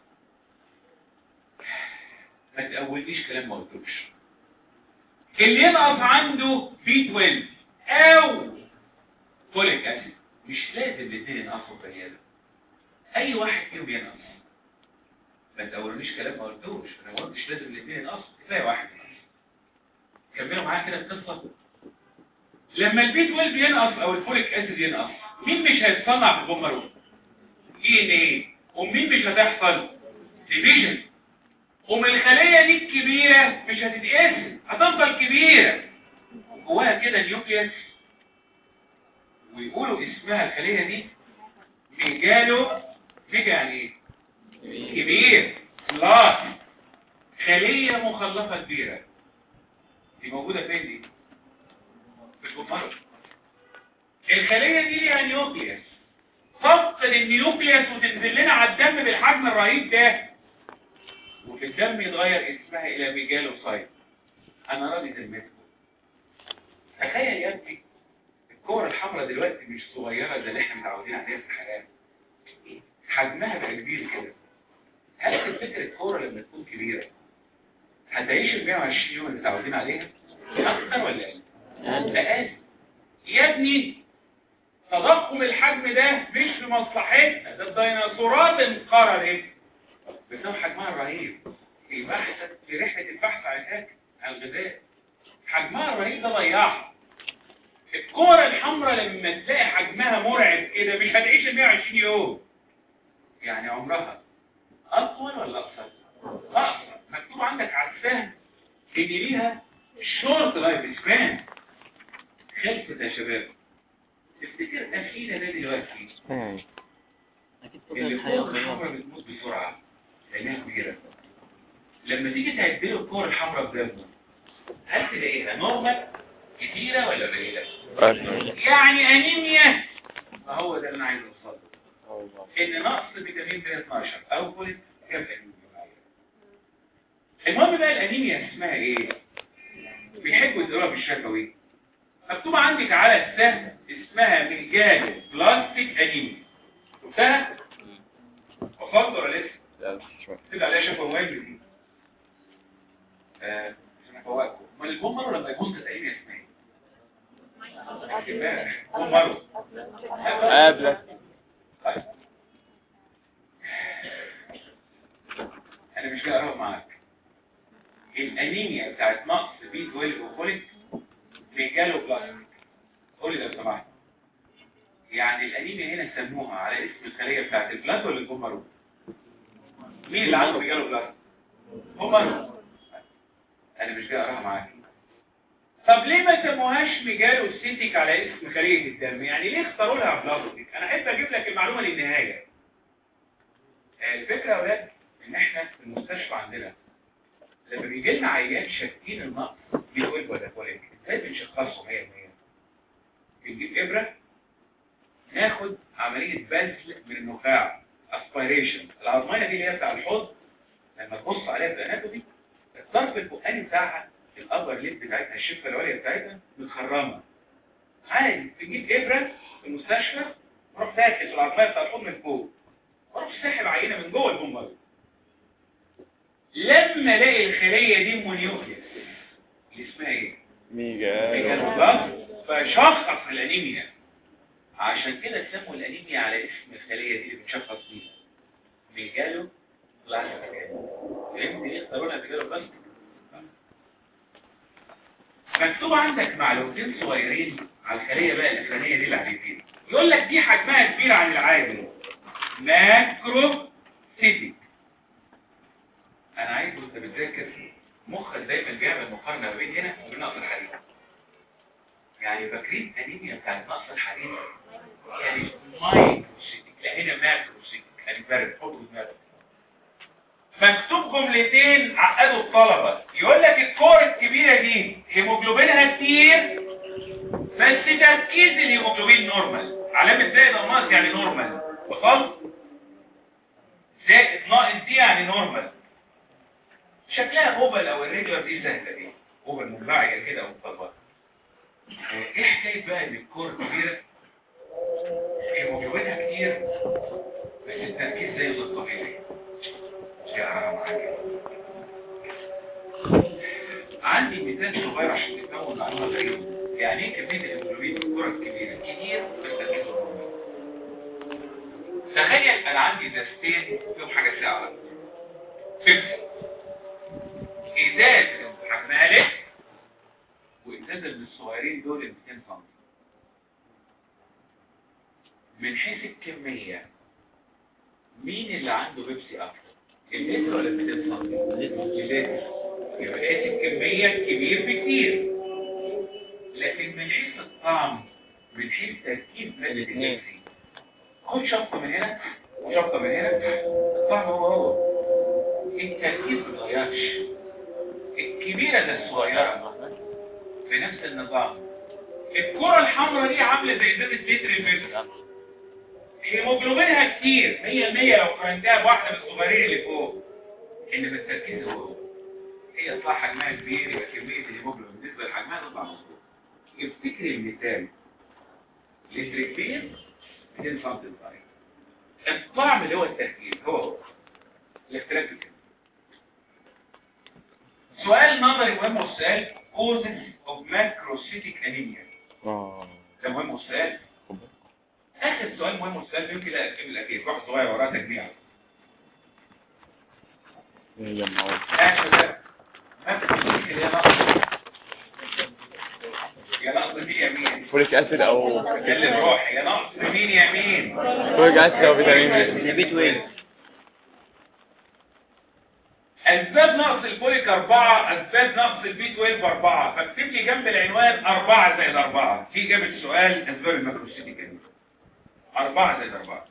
ما تقوليش كلام ما قلتوش اللي ينقص عنده بي 12 او فوليك اسيد مش لازم الاثنين ينقصوا بني ادم اي واحد فيهم ينقص ما تقولونيش كلام ما قلتوش انا ما قلتش لازم الاثنين ينقصوا كفايه واحد ينقص كملوا معايا كده القصه لما البي 12 ينقص او الفوليك اسيد ينقص مين مش هيتصنع في البومبارو دي ان ايه ومين مش هتحصل ديفيجن ومن الخليه دي الكبيره مش هتتقسم هتفضل كبيره جواها كده نيوكليس ويقولوا اسمها الخليه دي ميجالو ميجا يعني ايه كبير لا خليه مخلفه كبيره دي موجوده فين دي في البومبارو الخليه دي ليها نيوكليس تفقد النيوكليس وتنزل لنا على الدم بالحجم الرهيب ده وفي الدم يتغير اسمها الى ميجالوسايت انا راضي ذمتكم تخيل يا ابني الكور الحمراء دلوقتي مش صغيره زي اللي احنا متعودين عليها في الحياه حجمها بقى كبير كده هل تفتكر الكوره لما تكون كبيره هتعيش ال 120 يوم اللي متعودين عليها اكتر ولا اقل؟ اقل يا ابني تضخم الحجم ده مش في مصلحتنا ده الديناصورات انقرضت بسبب حجمها الرهيب في بحث في رحله البحث عن الاكل عن الغذاء حجمها الرهيب ده ضيعها الكوره الحمراء لما تلاقي حجمها مرعب كده مش هتعيش ال 120 يوم يعني عمرها اطول ولا اقصر؟ اقصر مكتوب عندك على السهم ان ليها شورت لايف سبان خلصت يا شباب تفتكر اخينا ده دلوقتي يعني اكيد اللي طبيعة الحياة الكور الحمراء غيرها بتموت بسرعة لأنها كبيرة لما تيجي تعدله الكور الحمراء بدمه هل تلاقيها نورمال كتيرة ولا قليلة؟ يعني أنيميا ما هو ده اللي أنا عايز أوصله إن نقص فيتامين ب 12 أو فوليك جاب أنيميا معايا. المهم بقى الأنيميا اسمها إيه؟ بيحبوا يقولوها بالشفوي مكتوبة عندك على السهم اسمها ميجالو بلاستيك أنيميا شفتها؟ وصلت ولا لسه؟ لا شوية تبقى عليها شفوي مهم دي آه، عشان افوقكم امال البومبر لما يبص تقريبا اسمها ايه؟ بومبر قابلك طيب انا مش جاي اقرب معاك الانيميا بتاعت نقص بي 12 وفوليك ميجالو بلاستيك قول لي لو سمحت يعني الانيميا هنا سموها على اسم الخليه بتاعت البلاد ولا البومارو مين اللي عنده ميجالو بلاستيك بومارو انا مش جاي اقراها معاك طب ليه ما سموهاش ميجالو سيتيك على اسم خليه الدم يعني ليه اختاروا لها بلاستيك انا احب اجيب لك المعلومه للنهايه الفكره يا اولاد ان احنا في المستشفى عندنا لما بيجي لنا عيان شاكين النقص بيقول ولا فوليك ازاي بنشخصه 100% بنجيب ابره ناخد عمليه بذل من النخاع اسبيريشن العظميه دي اللي هي بتاع الحوض لما تبص عليها في الاناتومي الطرف الفوقاني بتاعها الابر ليب بتاعتها الشفه العليا بتاعتها متخرمه عادي بنجيب ابره في المستشفى نروح داخل في العظميه بتاع الحوض من فوق واروح ساحب عينه من جوه البومبارد لما الاقي الخليه دي مونيوكليس اللي اسمها ايه ميجا ميجالوبلاست فشخص الانيميا عشان كده سموا الانيميا على اسم الخليه دي اللي بنشخص بيها ميجالو بلاستيك فهمت ليه اختارونا ميجالو بلاستيك مكتوب عندك معلومتين صغيرين على الخليه بقى الاخرانيه دي اللي على اليمين يقول لك دي حجمها كبير عن العادي ماكرو سيتي انا عايز وانت بتذاكر مخك دايما بيعمل مقارنه ما بين هنا وبين نقص الحديد يعني فاكرين انيميا بتاعت نقص الحديد يعني مايكروسيتيك لا هنا ماكروسيتيك يعني فرق حطوا في دماغك مكتوب جملتين عقدوا الطلبه يقول لك الكور الكبيره دي هيموجلوبينها كتير بس تركيز الهيموجلوبين نورمال علامه زائد او ناقص يعني نورمال وصلت زائد ناقص دي يعني نورمال شكلها اوبل او الريجولار دي سهله دي اوبل منبعجه كده او مطلقه ايه حكايه بقى ان الكور كبيره هيموجلوبينها كتير بس التركيز زي الطبيعي مش هعرف معاك عندي مثال صغير عشان تفهموا المعلومه غريبه يعني ايه كميه الهيموجلوبين في الكره الكبيره كتير بس تركيزه نورمال تخيل انا عندي ازازتين فيهم حاجه ساعه بيبسي ازازه حجمها لتر وازازه من الصغيرين دول 200 سم من حيث الكميه مين اللي عنده بيبسي اكتر اللتر ولا 200 سم اللتر يبقى من حيث الكميه الكبير بكتير لكن من حيث الطعم من حيث تركيب ماده البيبسي خد شفطه من هنا وشفطه من هنا الطعم هو هو التركيز ما اتغيرش الكبيره ده الصغيره في نفس النظام الكره الحمراء دي عامله زي ازازه لتر البيبسي هيموجلوبينها كتير 100 لو قارنتها بواحده من الصغيرين اللي فوق انما التركيز هو هو هي طلع حجمها كبير يبقى كميه الهيموجلوبين بالنسبه لحجمها تطلع مظبوط افتكر المثال لتر كبير 200 سم صغير الطعم اللي هو التركيز هو هو الاختلاف في كده سؤال نظري مهم والسؤال causes of macrocytic anemia اه ده مهم والسؤال اخر سؤال مهم والسؤال يمكن لا الكلمه الاخير واحد صغير وراه تجميع يا معود اخر ده macrocytic اللي هي نقص يا نقص مين يا مين فوليك اسيد او اتكلم روحي يا نقص مين يا مين فوليك اسيد او فيتامين بي 12 اسباب نقص الفوليك أربعة اسباب نقص البي 12 أربعة فاكتب لي جنب العنوان أربعة زائد أربعة في إجابة السؤال اسباب الماكروسيتيك أنيميا أربعة زائد أربعة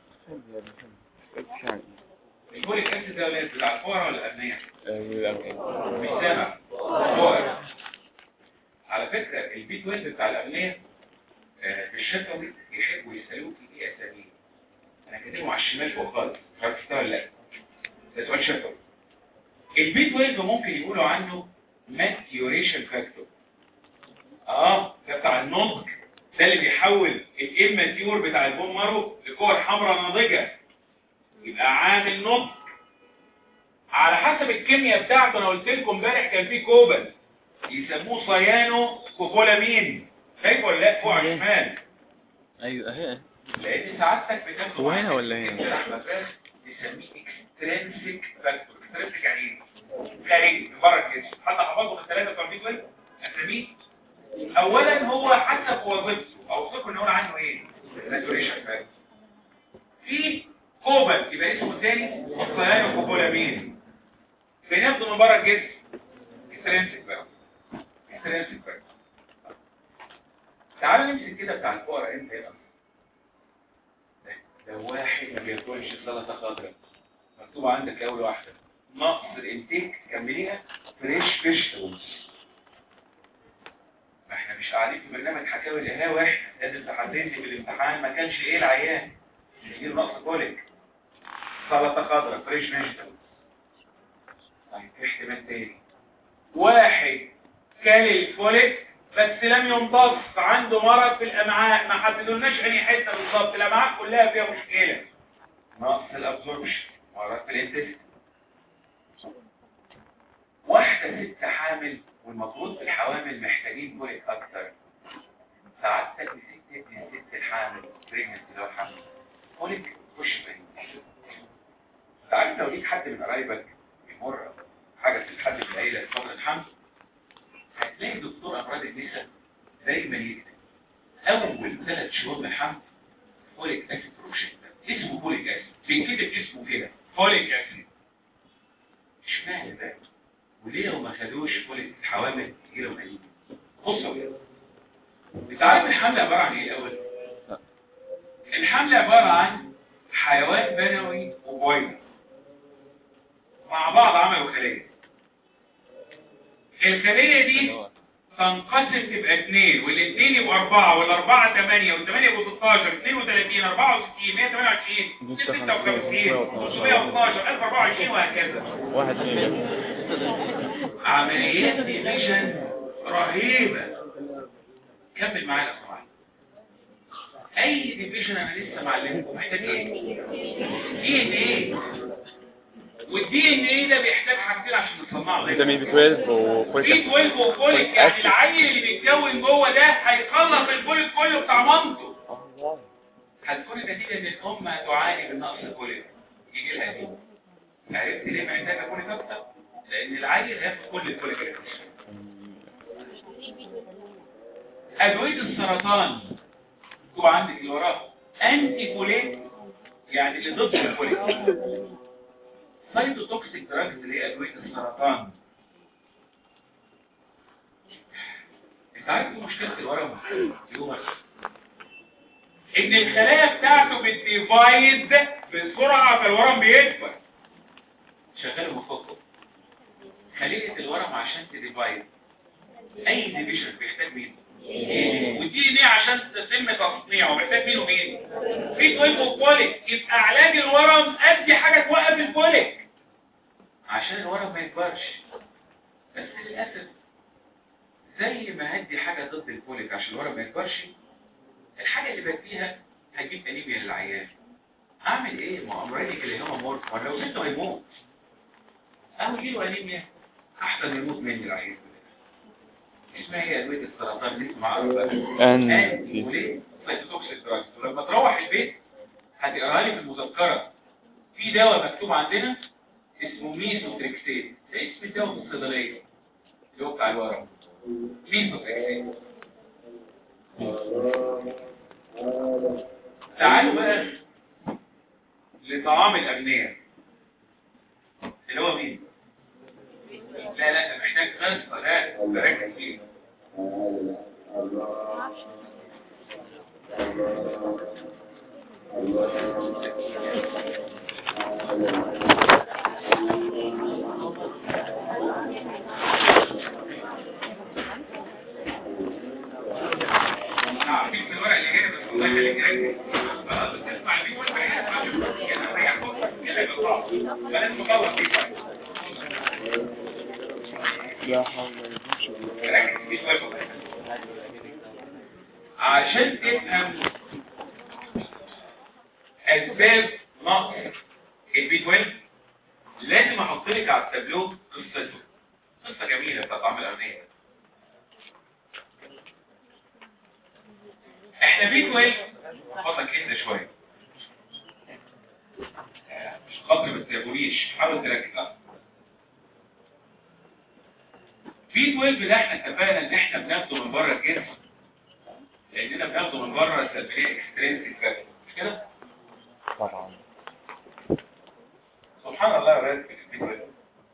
الفوليك اسيد ده ولا بتاع الفورة ولا الأبنية مش سامع فورة على فكرة البي 12 بتاع الأبنية آه، في الشفوي يحبوا يسألوك ايه أساميه أنا كاتبه على الشمال فوق خالص مش عارف تستوعب ولا لا ده سؤال شفوي البي 12 ممكن يقولوا عنه ماتيوريشن فاكتور اه ده بتاع النضج ده اللي بيحول الاماتيور بتاع البون مارو لكور حمراء ناضجه يبقى عامل نضج على حسب الكيمياء بتاعته انا قلت لكم امبارح كان فيه كوبل يسموه صيانو كوبولامين شايف ولا لا فوق على الشمال ايوه اهي لان سعادتك بتاخده هو هنا معاك ولا هنا؟ في لحمة فراخ نسميه اكسترنسيك فاكتور اكسترنسيك يعني ايه؟ خارجي من بره الجسم حد حفظه من الثلاثه بتوع البيت ويل اساميه اولا هو حسب وظيفته اوصفه نقول عنه ايه؟ ساتوريشن فاكتور في كوبل يبقى اسمه الثاني صيانو كوبولامين بناخده من بره الجسم اكسترنسيك فاكتور اكسترنسيك فاكتور تعالوا نمسك كده بتاع الفقراء انت ايه ده واحد ما بياكلش سلطه خضراء مكتوب عندك اول واحده نقص الانتاج كمليها فريش فيجيتابلز ما احنا مش قاعدين في برنامج حكاوي القهاوي احنا لازم تحددني بالامتحان ما كانش ايه العيان يجيله نقص كوليك سلطه خضراء فريش فيجيتابلز طيب في احتمال تاني واحد كل الفوليك بس لم يمتص عنده مرض في الامعاء ما حددولناش اي حته بالظبط الامعاء كلها فيها مشكله نقص الابزوربشن مرض في الانتست واحده ست حامل والمفروض في الحوامل محتاجين كوليك اكتر سعادتك نسيت تدي الست الحامل بريجننت لو حامل كوليك خش بني تعرف لو ليك حد من قرايبك بيمر حاجه في حد في العيله في فتره حمل هتلاقي دكتور امراض النساء دايما يكتب اول ثلاث شهور من الحمل فوليك اسيد بروجكت اسمه فوليك اسيد بينكتب اسمه كده فوليك اسيد اشمعنى ده وليه لو ما خدوش فوليك الحوامل يجي لهم انيميا بصوا كده انت عارف الحمل عباره عن ايه الاول الحمل عباره عن حيوان بنوي وبويضه مع بعض عملوا خليه الخلية دي تنقسم تبقى اثنين والاثنين يبقوا اربعة والاربعة ثمانية والثمانية يبقوا 16 32 64 128 56 312 1024 وهكذا واحد اثنين عمليات ديفيجن رهيبة كمل معايا يا صاحبي اي ديفيجن انا لسه معلمكم محتاج ايه دي ان ايه والدي ان ايه ده بيحتاج حاجتين عشان نصنعه فيتامين بي 12 وفوليك في 12 وفوليك يعني العيل اللي بيتكون جوه ده هيخلص الفوليك كله بتاع مامته هتكون النتيجه ان الام هتعاني من نقص الفوليك يجي لها دي عرفت ليه محتاجه فوليك اكتر لان العيل هياخد كل الفوليك اللي فيه ادويه السرطان مكتوب عندك اللي وراها انتي فوليك يعني اللي ضد الفوليك سايتوتوكسيك دراجز اللي هي ادويه السرطان انت عارف ايه مشكله الورم اليومر ان الخلايا بتاعته بتديفايد بسرعه فالورم بيكبر شغال مخكم خليه الورم عشان تديفايد اي ديفيجن بيحتاج مين ودي ان ايه عشان تتم تصنيعه محتاج مين ومين في كويب فوليك يبقى علاج الورم ادي حاجه توقف الفوليك عشان الورم ما يكبرش بس للاسف زي ما هدي حاجه ضد الفوليك عشان الورم ما يكبرش الحاجه اللي بديها هتجيب انيميا للعيان اعمل ايه ما امرينك اللي هو مورف ولا لو سبته هيموت او يجيله انيميا احسن يموت مني العيان اسمها هي ادويه السرطان اللي اسمها بقى انتي وليه سايتوتوكسيك دراجز ولما تروح البيت هتقراها لي في المذكره في دواء مكتوب عندنا اسمه ميزوتريكسيت ده اسم الدواء في الصيدليه اللي هو بتاع الورم ميزوتريكسيت تعالوا بقى لطعام الابنيه اللي هو مين لا لا ده محتاج قصه لا بركز فيه عارفين في الورق اللي جاي بس الله يخليك ركز خلاص بتسمع البيت والبيان يلا ريح بص يلا يبقى صعب فلازم نطور فيه لا حول ولا قوة ركز فيه شويه عشان تفهم اسباب نقص البي 12 لازم احط لك على التابلو قصته قصه جميله بتاع طعم الارنيه احنا بي 12 فضلك انت شويه مش خاطر ما تقوليش حاول تركز بقى. في 12 ده احنا اتفقنا ان احنا بناخده من بره الجسم لاننا بناخده من بره السلبيه اكسترينسيك فاكتور مش كده طبعا سبحان الله يا ولاد في البي 12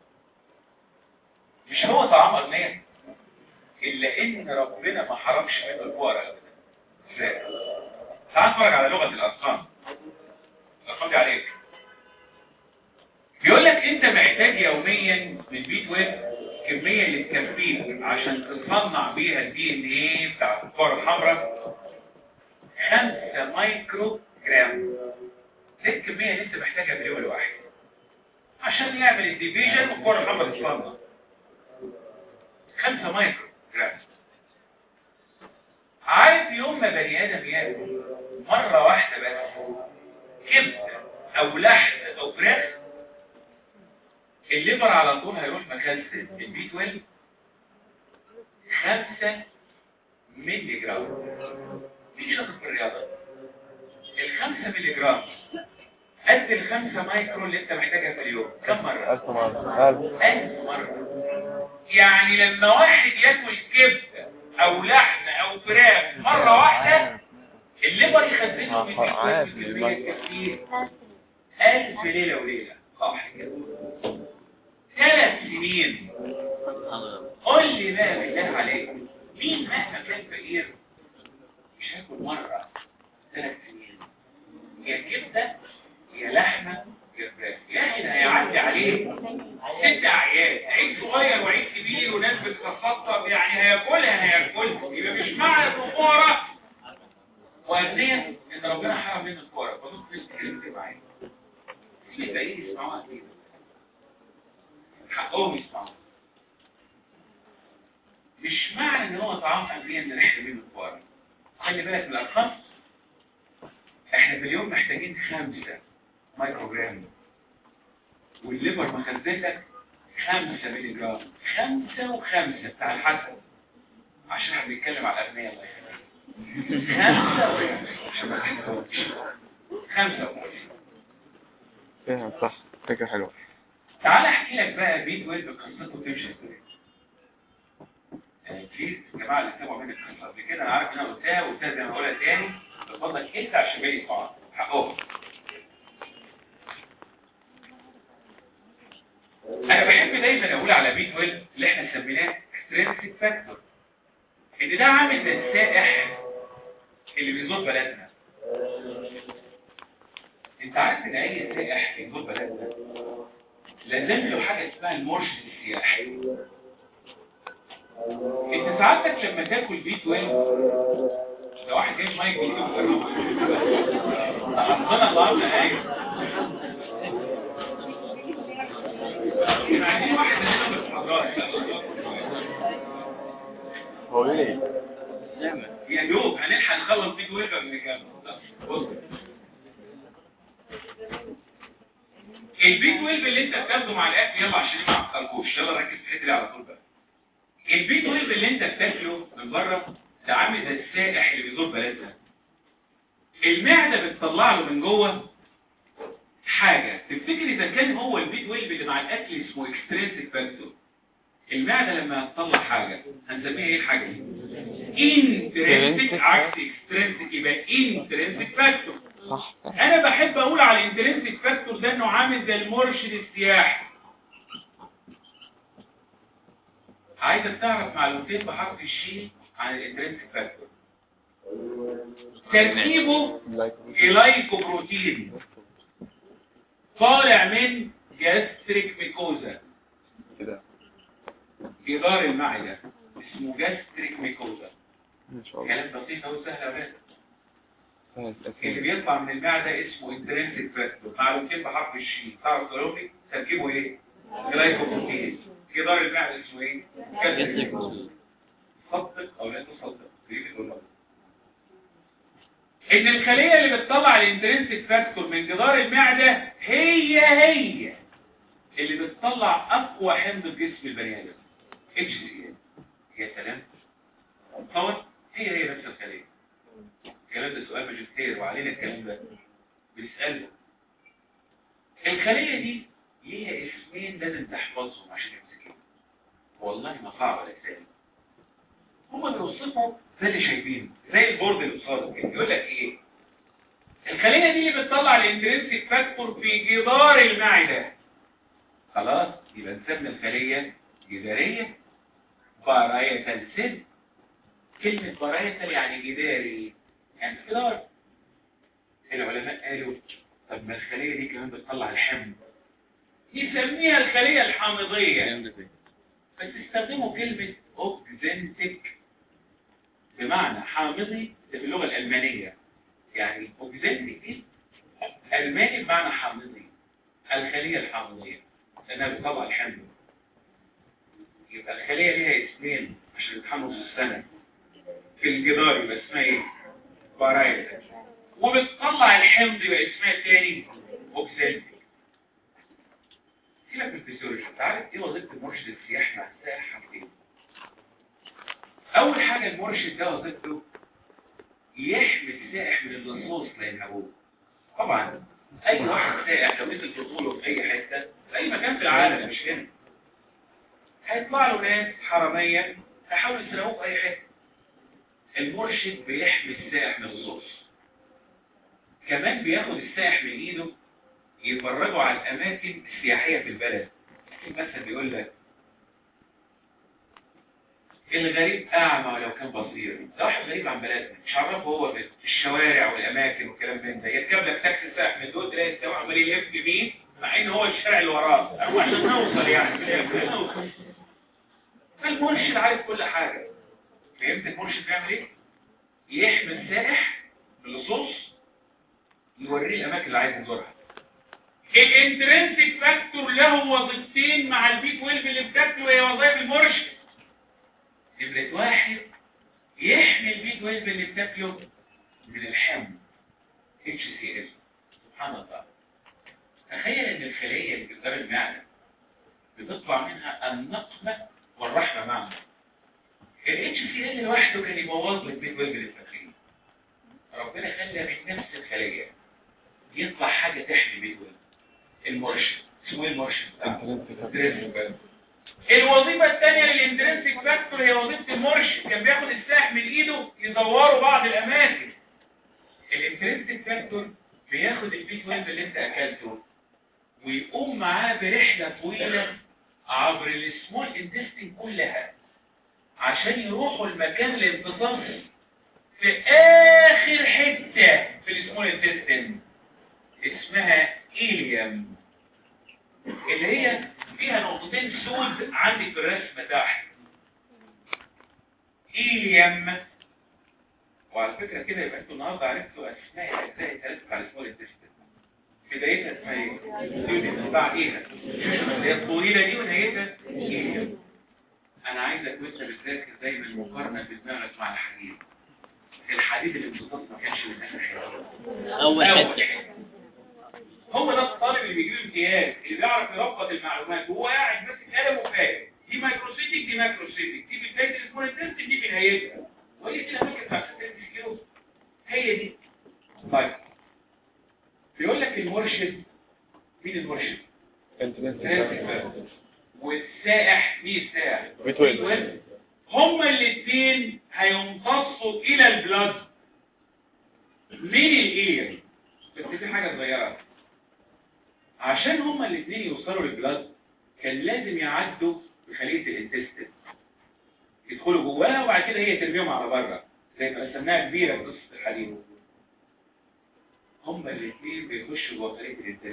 مش هو طعام اغنياء الا ان ربنا ما حرمش منه الفقراء ابدا ازاي تعال نتفرج على لغه الارقام الارقام دي عليك بيقول لك انت محتاج يوميا من بي 12 كميه اللي تكفيك عشان تصنع بيها الدي ان ايه بتاع الكره الحمراء 5 مايكرو جرام دي الكميه اللي انت محتاجها في اليوم الواحد عشان يعمل الديفيجن والكره الحمراء تصنع 5 مايكرو جرام عارف يوم ما بني ادم ياكل مره واحده بس كبده او لحم او فراخ الليبر على طول هيروح مخزن البي 12 5 مللي جرام مين شاطر في الرياضه ال 5 مللي جرام قد ال 5 مايكرو اللي انت محتاجها في اليوم كم مره ألف مرة ألف ألف مرة يعني لما واحد ياكل كبدة أو لحم أو فراخ مرة واحدة الليبر يخزنه في آه، عارف الكمية الليبر. الكثير ألف ليلة وليلة صح كده ثلاث سنين قول لي بقى بالله عليك مين مهما كان فقير مش هياكل مرة ثلاث سنين يا كبدة يا لحمة يا فراخ يا أخي ده هيعدي عليه ست أعياد عيد صغير وعيد كبير وناس بتتخطط يعني هياكلها هياكلها يبقى مش معنى الفقراء وأغنية إن ربنا حرم منه الفقراء فدول ناس كتير كتير معايا في الباقيين يسمعوها كده حقهم يسمعوها مش معنى إن هو طعام أغنية إن نحرم منه الفقراء خلي بالك من الأرقام إحنا في اليوم محتاجين خمسة مايكرو جرام والليبر مخزنتك خمسة ملي جرام خمسة وخمسة بتاع الحسن عشان احنا بنتكلم على الأغنياء الله يخليك خمسة وخمسة عشان ما تنسوش. خمسة وخمسة فاهم صح فكرة حلوة تعال احكي لك بقى بيت 12 قصته تمشي ازاي يعني في الجماعة اللي سمعوا مني القصة قبل كده انا عارف ان انا قلتها وقلتها زي ما بقولها تاني بفضلك انت عشان بالي يسمعها حقهم انا بحب دايما اقول على بي 12 اللي احنا سميناه اكسترينسيك فاكتور ان ده عامل زي السائح اللي بيزور بلدنا انت عارف ان اي سائح بيزور بلدنا لازم له حاجه اسمها المرشد السياحي انت سعادتك لما تاكل بي 12 لو واحد جاي مايك بيجيب جربه حطنا الله ايوه يعني واحد مننا في الحضارة هو ليه؟ يا دوب هنلحق نخلص بيج ويفر من كام بص البيج ويف اللي انت بتاخده مع الاكل يلا عشان ما تعطلكوش يلا ركز في الحته دي على طول بقى البيج ويف اللي انت بتاكله من بره ده عامل زي السائح اللي بيزور بلدنا المعده بتطلع له من جوه حاجه تفتكر اذا كان هو البيج ويف اللي مع الاكل اسمه اكسترينسيك فاكتور المعده لما هتطلع حاجه هنسميها ايه الحاجه دي انترنسك عكس اكسترنسك يبقى انترنسك فاكتور صح انا بحب اقول على الانترنسك فاكتور ده انه عامل زي المرشد السياحي عايزك تعرف معلومتين بحرف الشين عن الانترنسك فاكتور تركيبه جلايكوبروتين طالع من جاستريك ميكوزا كده جدار المعدة اسمه جاستريك ميكوزا ان شاء الله كلام بسيط اهو سهل يا ولاد سهل اللي أسهل. بيطلع من المعدة اسمه انترنسك فاكتور معلومتين بحرف الشين تعرف تقولهم لي تركيبه ايه جلايكوبروتين جدار المعدة اسمه ايه جاستريك ميكوزا صدق او لا تصدق تريد تقول لك. ان الخلية اللي بتطلع الانترنسك فاكتور من جدار المعدة هي هي اللي بتطلع اقوى حمض في جسم البني ادم اتش سي يا سلام تصور هي هي نفس الخليه الكلام ده سؤال ماجستير وعلينا الكلام ده بنساله الخليه دي ليها اسمين لازم تحفظهم عشان تمسكهم والله ما صعب ولا سهل هما بيوصفوا زي اللي شايفينه زي البورد اللي قصادك كده يقول لك ايه الخليه دي اللي بتطلع الانترنسيك فاكتور في جدار المعده خلاص يبقى نسمي الخليه جداريه بارايتال سيل كلمه بارايتال يعني جداري يعني جدار العلماء قالوا طب ما الخليه دي كمان بتطلع الحمض يسميها الخليه الحامضيه الكلام ده فين؟ بس استخدموا كلمة اوكزنتك بمعنى حامضي ده باللغة الألمانية يعني اوكزنتك دي ألماني بمعنى حامضي الخلية الحامضية لأنها بتطلع الحمض يبقى الخلية ليها اسمين عشان يتحمضوا في السنة في الجدار يبقى اسمها ايه؟ بارايتا وبتطلع الحمض يبقى اسمها تاني اوكزنتك سيبك من الفسيولوجي انت عارف ايه وظيفه المرشد السياحي مع السائح حاجتين اول حاجه المرشد ده وظيفته يحمي السائح من اللصوص لا ينهبوه طبعا اي واحد سائح لو نزل بطوله في اي حته في اي مكان في العالم مش هنا هيطلع له ناس حراميه هيحاولوا يسرقوه في اي حته المرشد بيحمي السائح من اللصوص كمان بياخد السائح من ايده يفرجوا على الأماكن السياحية في البلد مثلا بيقول لك الغريب أعمى ولو كان بصير ده واحد غريب عن بلدنا مش عرفه هو في الشوارع والأماكن والكلام من ده يركب لك تاكسي سائح من دول تلاقي السواق عمال يلف بيه مع إن هو الشارع اللي وراه هو عشان نوصل يعني في الآخر نوصل فالمرشد عارف كل حاجة فهمت المرشد بيعمل إيه؟ يحمي السائح باللصوص يوريه الأماكن اللي عايز يزورها الانترنسك فاكتور له وظيفتين مع البي 12 اللي بتاكله وهي وظائف المرشد نمرة واحد يحمي البي 12 اللي بتاكله من الحمض اتش سي اس سبحان الله تخيل ان الخلية اللي في جدار المعدة بتطلع منها النقمة والرحمة معا الاتش سي ال لوحده كان يبوظ لك البي 12 اللي بتاكله ربنا خلى من نفس الخلية يطلع حاجة تحمي البي 12 المرشد اسمه ايه المرشد الوظيفة الثانية للانترنسك فاكتور هي وظيفة المرشد كان بياخد السلاح من ايده يدوروا بعض الاماكن الانترنسك فاكتور بياخد البي 12 اللي انت اكلته ويقوم معاه برحلة طويلة عبر السمول انتستين كلها عشان يروحوا المكان الامتصاص في اخر حتة في السمول انتستين اسمها إيليوم اللي هي فيها نقطتين سود عندي في الرسمة تحت إيليوم وعلى فكرة كده يبقى انتوا النهارده عرفتوا اسماء الاجزاء الثلاثة بتاع السمول انتستين بدايتها اسمها ايه؟ يونت بعديها اللي هي الطويلة دي ونهايتها إيليوم انا عايزك وانت بتذاكر دايما المقارنة في دماغك مع الحديد الحديد اللي امتصاص ما كانش من اخر حته أول حتة حته هو ده الطالب اللي بيجيب امتياز اللي بيعرف يربط المعلومات وهو قاعد ماسك قلم وفاهم دي مايكروسيتك دي ماكروسيتك دي في بدايه السمول تيست دي في نهايتها وهي دي الاماكن بتاعت التست كيلو هي دي طيب بيقول لك المرشد مين المرشد؟ والسائح مين السائح؟ بيتويل. هما الاثنين هيمتصوا الى البلاد من الاير بس في حاجه صغيره عشان هما الاثنين يوصلوا للبلاد كان لازم يعدوا بخليه الانتستين يدخلوا جواها وبعد كده هي ترميهم على بره زي ما رسمناها كبيره في قصه الحديد هما الاثنين بيخشوا جوه خليه الانتستين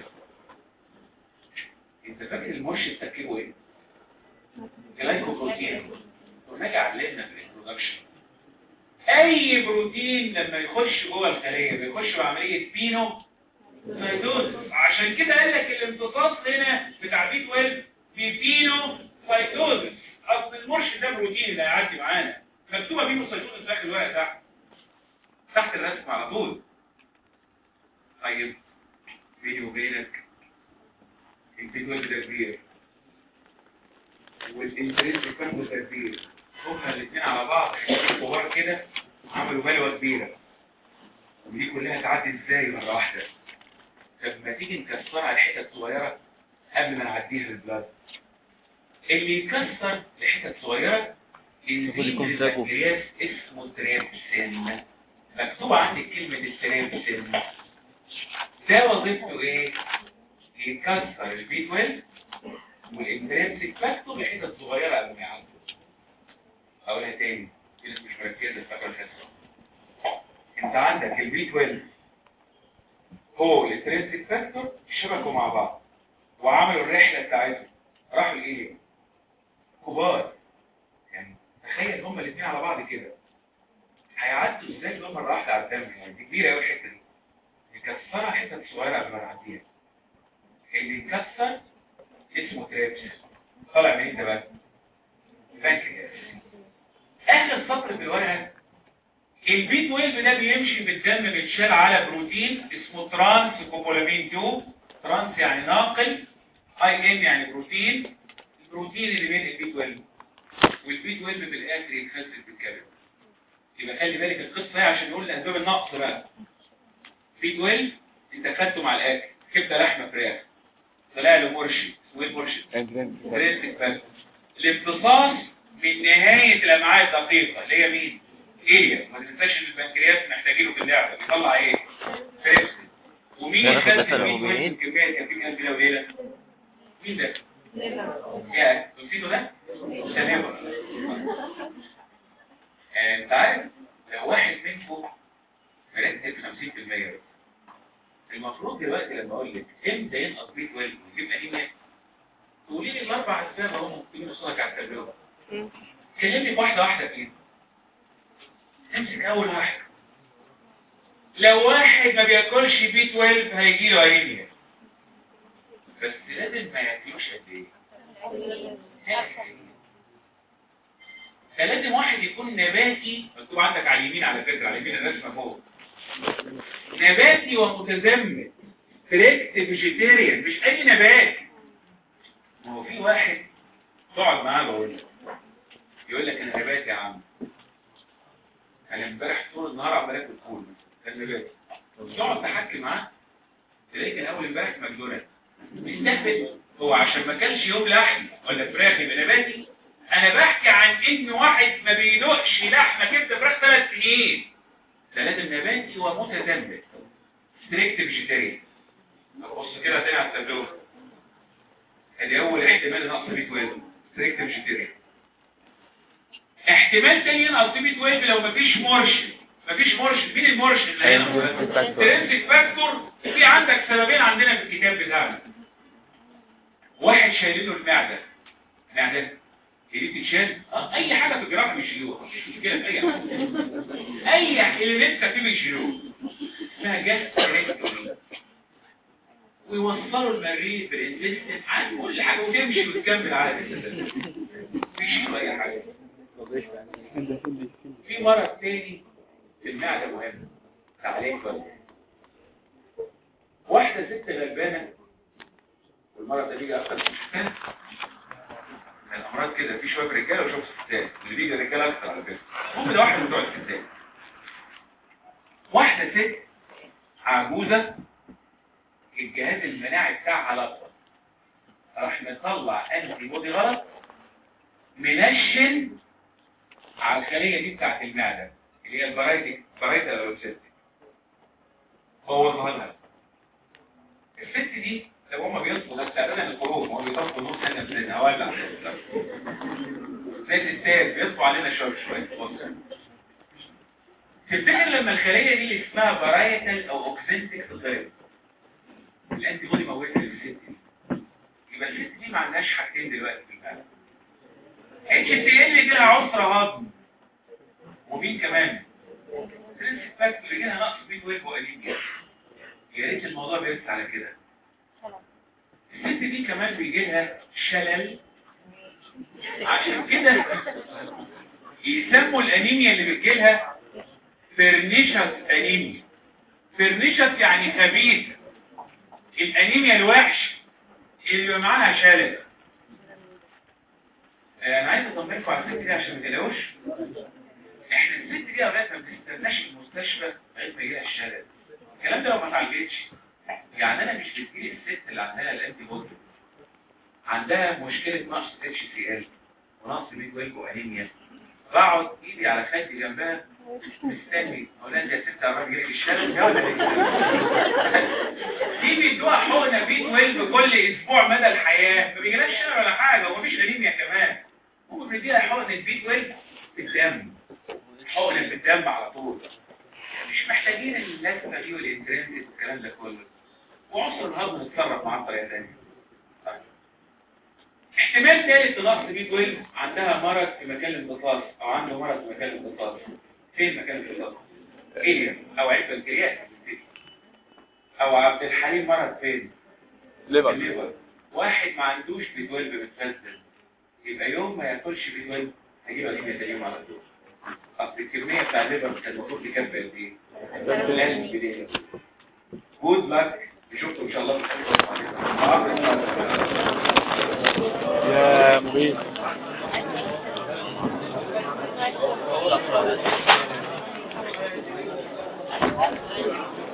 انت فاكر المرشد تركيبه ايه؟ جلايكوبروتين ونجي علمنا في الانترودكشن اي بروتين لما يخش جوه الخليه بيخش بعمليه بينو سايتوز عشان كده قال لك الامتصاص هنا بتاع بي 12 بيبينو سايتوز اصل المرشد ده بروتين اللي هيعدي معانا مكتوبه بينو سايتوز في اخر الورقه تحت تحت الرسم على طول طيب بيني وبينك البي 12 ده كبير والانترنسك فاكتور ده كبير هما الاثنين على بعض حتتين كبار كده عملوا بلوه كبيره ودي كلها تعدي ازاي مره واحده طب ما تيجي نكسرها لحتت صغيره قبل ما نعديها للبلاد اللي يكسر لحتت صغيره المفروض يكون انزيم سابه. البنكرياس اسمه تريبسين مكتوب عندك كلمه التريبسين ده وظيفته ايه يكسر البي 12 والانترنسك فاكتور لحتت صغيره قبل ما يعدي اقولها تاني في ناس مش مركزه فاكره الحصه انت عندك البي 12 هو الانترنسك فاكتور شبكوا مع بعض وعملوا الرحله بتاعتهم راحوا لايه كبار يعني تخيل هما الاثنين على بعض كده هيعدوا ازاي دول مره واحده على الدم يعني دي كبيره قوي الحته دي يكسرها حتت صغيره قبل ما نعديها اللي يكسر اسمه تريبس طالع منين ده بقى بنكرياس اخر سطر في الورقه البي 12 ده بيمشي بالدم بيتشال على بروتين اسمه ترانس كوبولامين 2 ترانس يعني ناقل اي ام يعني بروتين البروتين اللي بين البي 12 والبي 12 في الاخر يتخزن في الكبد يبقى خلي بالك القصه هي عشان نقول اسباب النقص بقى بي 12 انت خدته مع الاكل كبده لحمه فراخ طلع له مرشد اسمه ايه المرشد انترنسك بريسك فاكتور الامتصاص من نهاية الأمعاء الدقيقة اللي هي مين؟ إيه ما تنساش إن البنكرياس محتاجينه في اللعبة بيطلع إيه؟ فيبسين ومين ده ناخد يخزن مثلا مين أموميين؟ وزن كمية كافيين قلب كده وليلة؟ مين ده؟ يا نسيته ده؟ سليمة انت عارف لو واحد منكم مرتب 50% المفروض دلوقتي لما اقول لك امتى ينقص بي 12 ويجيب انيميا تقولي لي الاربع اسباب اهو ممكن يوصلك على التجربه كلمني واحده واحده كده امسك اول واحد لو واحد ما بياكلش بي 12 هيجي له انيميا بس لازم ما ياكلوش قد ايه فلازم واحد يكون نباتي مكتوب عندك على اليمين على فكره على اليمين الرسمه فوق نباتي ومتزمت فريكت فيجيتيريان مش اي نبات ما هو في واحد تقعد معاه بقول لك يقول لك انا نباتي يا عم انا امبارح طول النهار عمال اكل فول كان نباتي تقعد تحكي معاه تلاقيه كان اول امبارح ماكدونالدز مستهبل هو عشان ما كانش يوم لحم ولا فراخ يبقى نباتي انا بحكي عن ان واحد ما بيدوقش لحمه كبده فراخ ثلاث سنين ده لازم نباتي ومتزمت ستريكت فيجيتيريان بص كده تاني على التابلو ادي اول احتمال نقص بي 12 ستريكت فيجيتيريان احتمال تاني ينقص بي 12 لو مفيش مرشد مفيش مرشد مين المرشد اللي هينقص ترنسك فاكتور في عندك سببين عندنا في الكتاب بتاعنا واحد شايلين له المعده معده دي بتتشال اه اي حاجه في الجراحه بيشيلوها مفيش مشكله في اي حاجه اي اليمنت فيه بيشيلوه اسمها جاس كريكتوري ويوصلوا المريء في الانتستين عن كل حاجه وتمشي وتكمل على كده بيشيلوا اي حاجه في مرض تاني في المعده مهم تعليق بس واحده ست غلبانه والمرض ده بيجي اكتر في الستات الامراض كده في شويه رجاله وشويه ستات اللي بيجي رجاله اكتر على فكره هم ده واحد من بتوع الستات واحده ست عجوزه الجهاز المناعي بتاعها لطف راح مطلع انتي بودي غلط منشن على الخليه دي بتاعت المعده اللي هي البرايتك برايتا لوسيت هو ظهرها الست دي لو هما بيطلبوا ده استعدادا للخروج ما هو بيطلبوا نص سنه في الهواء زي الستات بيطلبوا علينا شويه شويه بص. تفتكر لما الخليه دي اللي اسمها بارايتال او اوكسنتيك تتضرب الانتي بودي موتت الست دي يبقى الست دي ما عندهاش حاجتين دلوقتي في المعده اتش تي ال لها عسر هضم ومين كمان ترنسك فاكتور اللي لها نقص بي 12 وانيميا يا ريت الموضوع بيرس على كده الست دي كمان بيجي لها شلل عشان كده يسموا الانيميا اللي بتجي لها فيرنيشس انيميا فيرنيشس يعني خبيث الانيميا الوحش اللي بيبقى معاها شلل آه، انا عايز اطمنكم على الست دي عشان ما تقلقوش احنا الست دي لغايه ما بنستناش المستشفى لغايه ما يجي لها الشلل الكلام ده لو ما اتعالجتش يعني انا مش بتجيلي الست اللي عندها الانتي بودي عندها مشكله نقص اتش سي ال ونقص بي 12 وانيميا بقعد ايدي على خدي جنبها مستني اقول لها انت يا ست قرب يجيلك الشلل ده ولا إيه؟ دي بيدوها حقنه بي 12 كل اسبوع مدى الحياه ما بيجيلهاش شلل ولا حاجه ومفيش انيميا كمان ممكن بيديها حقنه بي 12 في الدم حقنه في الدم على طول مش محتاجين اللفه دي والانترنت والكلام ده كله وعنصر الهضم نتصرف معاه بطريقه ثانيه طيب. احتمال ثالث لنقص بي 12 عندها مرض في مكان الامتصاص او عنده مرض في مكان الامتصاص فين مكان الامتصاص؟ ايه او عيب البنكرياس او عبد الحليم مرض فين؟ ليفر الليفر واحد ما عندوش بي 12 متفزل يبقى يوم ما ياكلش بي 12 هيجيب انيميا تاني يوم على طول اصل الكميه بتاع الليفر كان المفروض تكفي قد ايه؟ لازم بدايه جود لك نشوفكم ان شاء الله في الحلقه يا مبين هو الأفراد